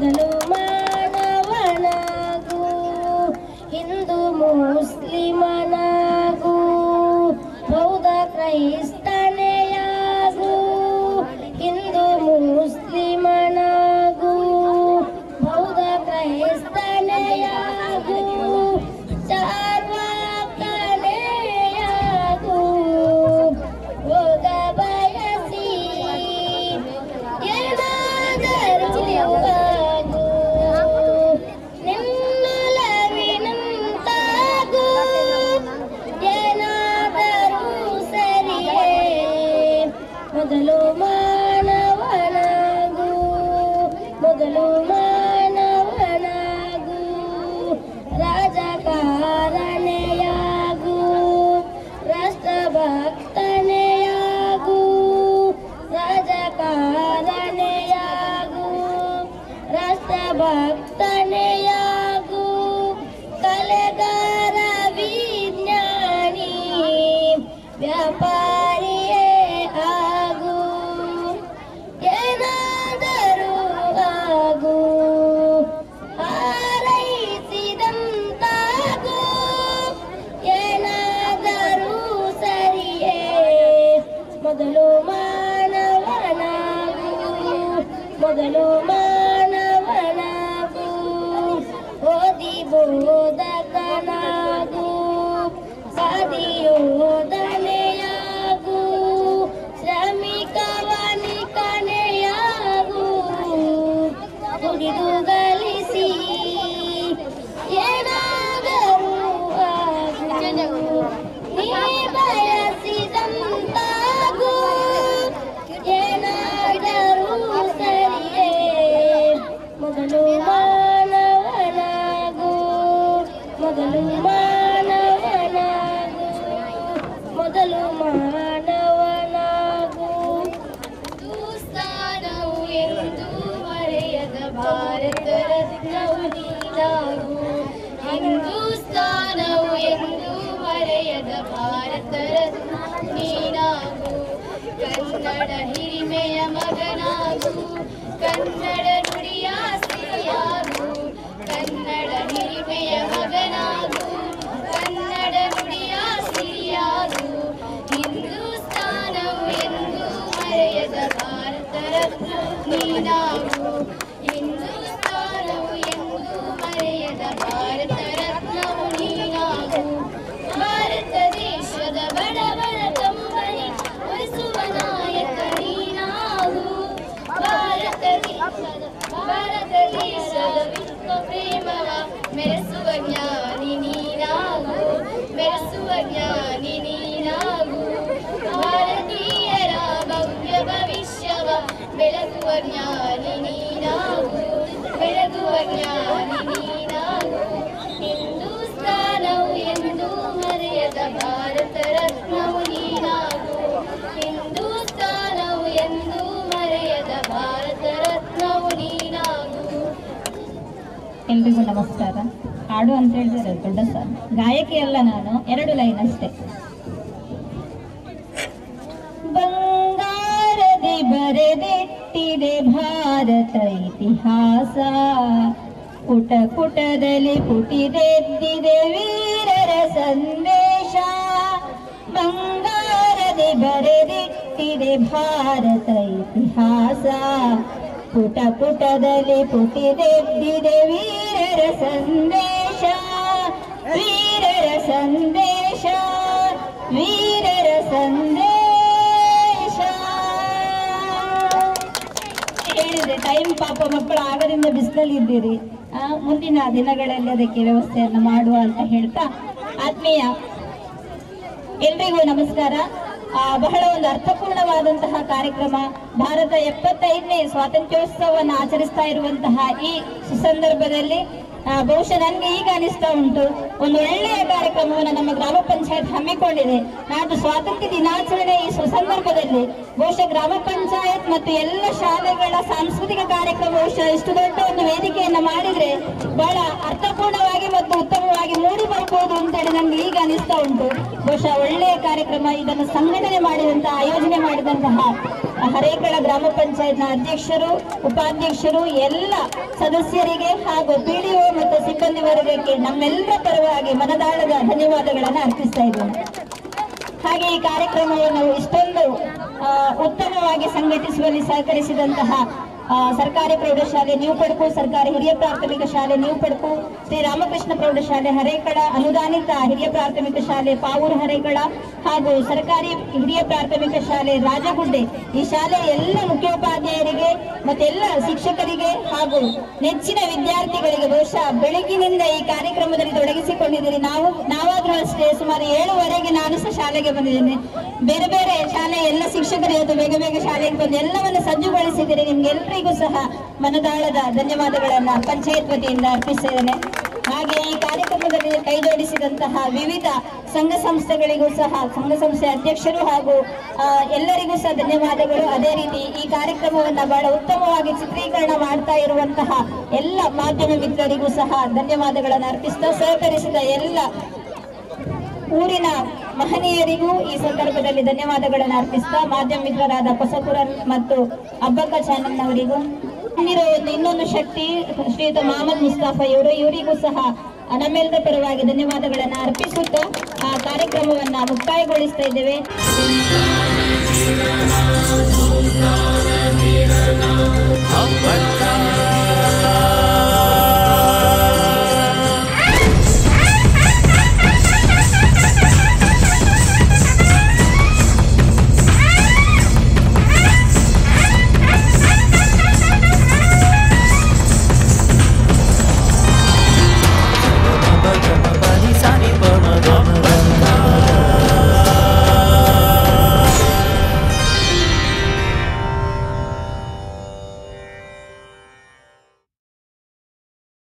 ಭಕ್ತನೆಯಾಗು ಕಲೆಗಾರ ವಿಜ್ಞಾನಿ ವ್ಯಾಪಾರಿಯೇ ಆಗು ಏನಾದರೂ ಆಗು ಹಾರೈಸಿದಂತಾಗು ಏನಾದರೂ ಸರಿಯೇ ಮೊದಲು ಮಾನವನಾಗು ಮೊದಲು ಮಾನವನಾಗು ಓದಿ ಬೋಧಕನಾಗು ಸಾಧಿಯೋಧನೆಯಾಗು ಶ್ರಮಿಕ ವನಿಕನೆಯಾಗು ದುಡಿದು ಗಳಿಸಿ ಏನಾದರೂ ಆಗು ನೀ ಬಯಸಿದಂತಾಗು ಏನಾದರೂ ಸರಿಯೇ ಮೊದಲು ಮಾನವನಾಗು ಮೊದಲು ಮಾನವನಾಗು ಮೊದಲು ಮಾನವನಾಗು ಹಿಂದೂಸ್ತಾನವು ಎಂದು ಮರೆಯದ ಭಾರತ ರತ್ನವು ನೀನಾಗು ಹಿಂದೂಸ್ತಾನವು ಎಂದು ಮರೆಯದ ಭಾರತ ರತ್ನ ನೀನಾಗು ಕನ್ನಡ ಹಿರಿಮೆಯ ಮಗನಾಗು ಕನ್ನಡ ನುಡಿಯ ಸ್ತ್ರೀಯಾಗು ಕನ್ನಡ ಹಿರಿಮೆಯ ಮಗನಾಗು ಕನ್ನಡ ನುಡಿಯ ಸ್ತ್ರೀಯಾಗು ಹಿಂದೂಸ್ತಾನವು ಎಂದು ಮರೆಯದ ಭಾರತ ರತ್ನ ನೀನಾಗು ಹಿಂದೂಸ್ತಾನವು ಎಂದು ಮರೆಯದ ಭಾರತ ರತ್ನವು ನೀನಾಗು ಭಾರತ ದೇಶದ ಬಡವರ ಕಂಬನಿ ಉಳಿಸುವ ನಾಯಕ ನೀನಾಗು ಭಾರತ ದೇಶದ ಭಾರತ ದೇಶದ ವಿಶ್ವ ಪ್ರೇಮವ ಮೆರೆಸುವ ಜ್ಞಾನಿ ನೀನಾಗು ಮೆರೆಸುವ ಜ್ಞಾನಿ ನೀನಾಗು ಭಾರತೀಯರ ಭವ್ಯ ಭವಿಷ್ಯವ ಬೆಳಗುವ ಜ್ಞಾನಿ ನೀನಾಗು ಬೆಳಗುವ ಜ್ಞಾನಿ ನೀನಾಗು ಹಿಂದೂಸ್ತಾನವು ಎಂದು ಮರೆಯದ ಭಾರತ ರತ್ನವು ನೀನಾಗು ಹಿಂದೂಸ್ತಾನವು ಎಂದು ಮರೆಯದ ಭಾರತ ರತ್ನವು ನೀನಾಗು ಎಲ್ರಿಗೂ ನಮಸ್ಕಾರ ಹಾಡು ಅಂತ ಹೇಳಿದ್ರೆ ದೊಡ್ಡ ಸರ್ ಗಾಯಕಿ ಅಲ್ಲ ನಾನು ಎರಡು ಲೈನ್ ಅಷ್ಟೇ ಬಂಗಾರದಿ ಬರೆದಿಟ್ಟಿದೆ ಭಾರತ ಇತಿಹಾಸ ಪುಟ ಪುಟದಲ್ಲಿ ಪುಟಿದೆದ್ದಿದೆ ವೀರರ ಸಂದೇಶ ಬಂಗಾರದಿ ಬರೆದಿಟ್ಟಿದೆ ಭಾರತ ಇತಿಹಾಸ ಪುಟ ಪುಟದಲ್ಲಿ ಪುಟಿದೆದ್ದಿದೆ ವೀರರ ಸಂದೇಶ ವೀರರ ಸಂದೇಶ ವೀರರ ಸಂದೇಶ ಹೇಳಿದ್ರೆ ಟೈಮ್ ಪಾಪ ಮಕ್ಕಳು ಆಗದಿಂದ ಬಿಸಿಲಲ್ಲಿ ಇದ್ದೀರಿ ಆ, ಮುಂದಿನ ದಿನಗಳಲ್ಲಿ ಅದಕ್ಕೆ ವ್ಯವಸ್ಥೆಯನ್ನು ಮಾಡುವ ಅಂತ ಹೇಳ್ತಾ ಆತ್ಮೀಯ ಎಲ್ರಿಗೂ ನಮಸ್ಕಾರ ಆ, ಬಹಳ ಒಂದು ಅರ್ಥಪೂರ್ಣವಾದಂತಹ ಕಾರ್ಯಕ್ರಮ ಭಾರತ ಎಪ್ಪತ್ತೈದನೇ ಸ್ವಾತಂತ್ರ್ಯೋತ್ಸವವನ್ನು ಆಚರಿಸ್ತಾ ಇರುವಂತಹ ಈ ಸುಸಂದರ್ಭದಲ್ಲಿ ಆ, ಬಹುಶಃ ನನಗೆ ಈಗ ಅನಿಸ್ತಾ ಉಂಟು ಒಂದು ಒಳ್ಳೆಯ ಕಾರ್ಯಕ್ರಮವನ್ನು ನಮ್ಮ ಗ್ರಾಮ ಪಂಚಾಯತ್ ಹಮ್ಮಿಕೊಂಡಿದೆ ನಾಡು ಸ್ವಾತಂತ್ರ್ಯ ದಿನಾಚರಣೆ ಈ ಸುಸಂದರ್ಭದಲ್ಲಿ ಬಹುಶಃ ಗ್ರಾಮ ಪಂಚಾಯತ್ ಮತ್ತು ಎಲ್ಲ ಶಾಲೆಗಳ ಸಾಂಸ್ಕೃತಿಕ ಕಾರ್ಯಕ್ರಮ ಬಹುಶಃ ಇಷ್ಟು ದೊಡ್ಡ ಒಂದು ವೇದಿಕೆಯನ್ನ ಮಾಡಿದ್ರೆ ಬಹಳ ಅರ್ಥಪೂರ್ಣವಾಗಿ ಮತ್ತು ಉತ್ತಮವಾಗಿ ಮೂಡಿ ಬರ್ಬೋದು ಅಂತೇಳಿ ನನಗೆ ಈಗ ಅನಿಸ್ತಾ ಉಂಟು ಬಹುಶಃ ಒಳ್ಳೆಯ ಕಾರ್ಯಕ್ರಮ ಇದನ್ನು ಸಂಘಟನೆ ಮಾಡಿದಂತಹ ಆಯೋಜನೆ ಮಾಡಿದಂತಹ ಹರೇಕಳ ಗ್ರಾಮ ಪಂಚಾಯತ್ನ ಅಧ್ಯಕ್ಷರು ಉಪಾಧ್ಯಕ್ಷರು ಎಲ್ಲ ಸದಸ್ಯರಿಗೆ ಹಾಗೂ ಪಿಡಿಒ ಮತ್ತು ಸಿಬ್ಬಂದಿ ವರ್ಗಕ್ಕೆ ನಮ್ಮೆಲ್ಲರ ಪರವಾಗಿ ಮನದಾಳದ ಧನ್ಯವಾದಗಳನ್ನು ಅರ್ಪಿಸ್ತಾ ಇದ್ದೇನೆ ಹಾಗೆ ಈ ಕಾರ್ಯಕ್ರಮವನ್ನು ಇಷ್ಟೊಂದು ಆ, ಉತ್ತಮವಾಗಿ ಸಂಘಟಿಸುವಲ್ಲಿ ಸಹಕರಿಸಿದಂತಹ ಆ, ಸರ್ಕಾರಿ ಪ್ರೌಢಶಾಲೆ ನ್ಯೂ ಪಡ್ಕು ಸರ್ಕಾರಿ ಹಿರಿಯ ಪ್ರಾಥಮಿಕ ಶಾಲೆ ನ್ಯೂ ಪಡ್ಕು ಶ್ರೀ ರಾಮಕೃಷ್ಣ ಪ್ರೌಢಶಾಲೆ ಹರೇಕಳ ಅನುದಾನಿತ ಹಿರಿಯ ಪ್ರಾಥಮಿಕ ಶಾಲೆ ಪಾವೂರು ಹರೇಕಳ ಹಾಗೂ ಸರ್ಕಾರಿ ಹಿರಿಯ ಪ್ರಾಥಮಿಕ ಶಾಲೆ ರಾಜಗುಡ್ಡೆ ಈ ಶಾಲೆಯ ಎಲ್ಲ ಮುಖ್ಯೋಪಾಧ್ಯಾಯರಿಗೆ ಮತ್ತೆಲ್ಲ ಶಿಕ್ಷಕರಿಗೆ ಹಾಗೂ ನೆಚ್ಚಿನ ವಿದ್ಯಾರ್ಥಿಗಳಿಗೆ ಬಹುಶಃ ಬೆಳಗಿನಿಂದ ಈ ಕಾರ್ಯಕ್ರಮದಲ್ಲಿ ತೊಡಗಿಸಿಕೊಂಡಿದ್ದೀರಿ ನಾವು ನಾವಾದ್ರೂ ಅಷ್ಟೇ ಸುಮಾರು ಏಳುವರೆಗೆ ನಾನು ಸಹ ಶಾಲೆಗೆ ಬಂದಿದ್ದೇನೆ ಬೇರೆ ಬೇರೆ ಶಾಲೆಯ ಎಲ್ಲ ಶಿಕ್ಷಕರು ಇವತ್ತು ಬೇಗ ಬೇಗ ಶಾಲೆಗೆ ಬಂದು ಎಲ್ಲವನ್ನು ಸಜ್ಜುಗೊಳಿಸಿದ್ದೀರಿ ನಿಮ್ಗೆಲ್ಲರಿಗೂ ಸಹ ಮನದಾಳದ ಧನ್ಯವಾದಗಳನ್ನ ಪಂಚಾಯತ್ ವತಿಯಿಂದ ಅರ್ಪಿಸಿದ್ದೇನೆ ಹಾಗೆ ಈ ಕಾರ್ಯಕ್ರಮದಲ್ಲಿ ಕೈ ಜೋಡಿಸಿದಂತಹ ವಿವಿಧ ಸಂಘ ಸಂಸ್ಥೆಗಳಿಗೂ ಸಹ ಸಂಘ ಸಂಸ್ಥೆ ಅಧ್ಯಕ್ಷರು ಹಾಗೂ ಆ, ಎಲ್ಲರಿಗೂ ಸಹ ಧನ್ಯವಾದಗಳು ಅದೇ ರೀತಿ ಈ ಕಾರ್ಯಕ್ರಮವನ್ನ ಬಹಳ ಉತ್ತಮವಾಗಿ ಚಿತ್ರೀಕರಣ ಮಾಡ್ತಾ ಇರುವಂತಹ ಎಲ್ಲ ಮಾಧ್ಯಮ ಮಿತ್ರರಿಗೂ ಸಹ ಧನ್ಯವಾದಗಳನ್ನು ಅರ್ಪಿಸ್ತಾ ಸಹಕರಿಸಿದ ಎಲ್ಲ ಊರಿನ ಮಹನೀಯರಿಗೂ ಈ ಸಂದರ್ಭದಲ್ಲಿ ಧನ್ಯವಾದಗಳನ್ನು ಅರ್ಪಿಸ್ತಾ ಮಾಧ್ಯಮ ಮಿತ್ರರಾದ ಹೊಸಪುರ ಮತ್ತು ಅಬ್ಬಕ್ಕ ಚಾನಲ್ನವರಿಗೂ ಇಲ್ಲಿರೋ ಒಂದು ಇನ್ನೊಂದು ಶಕ್ತಿ ಶ್ರೀಯುತ ಮಹಮ್ಮದ್ ಮುಸ್ತಾಫಾ ಇವರು ಇವರಿಗೂ ಸಹ ನಮ್ಮೆಲ್ಲರ ಪರವಾಗಿ ಧನ್ಯವಾದಗಳನ್ನು ಅರ್ಪಿಸುತ್ತಾ ಆ ಕಾರ್ಯಕ್ರಮವನ್ನ ಮುಕ್ತಾಯಗೊಳಿಸ್ತಾ ಇದ್ದೇವೆ ಅಬ್ಬಕ್ಕ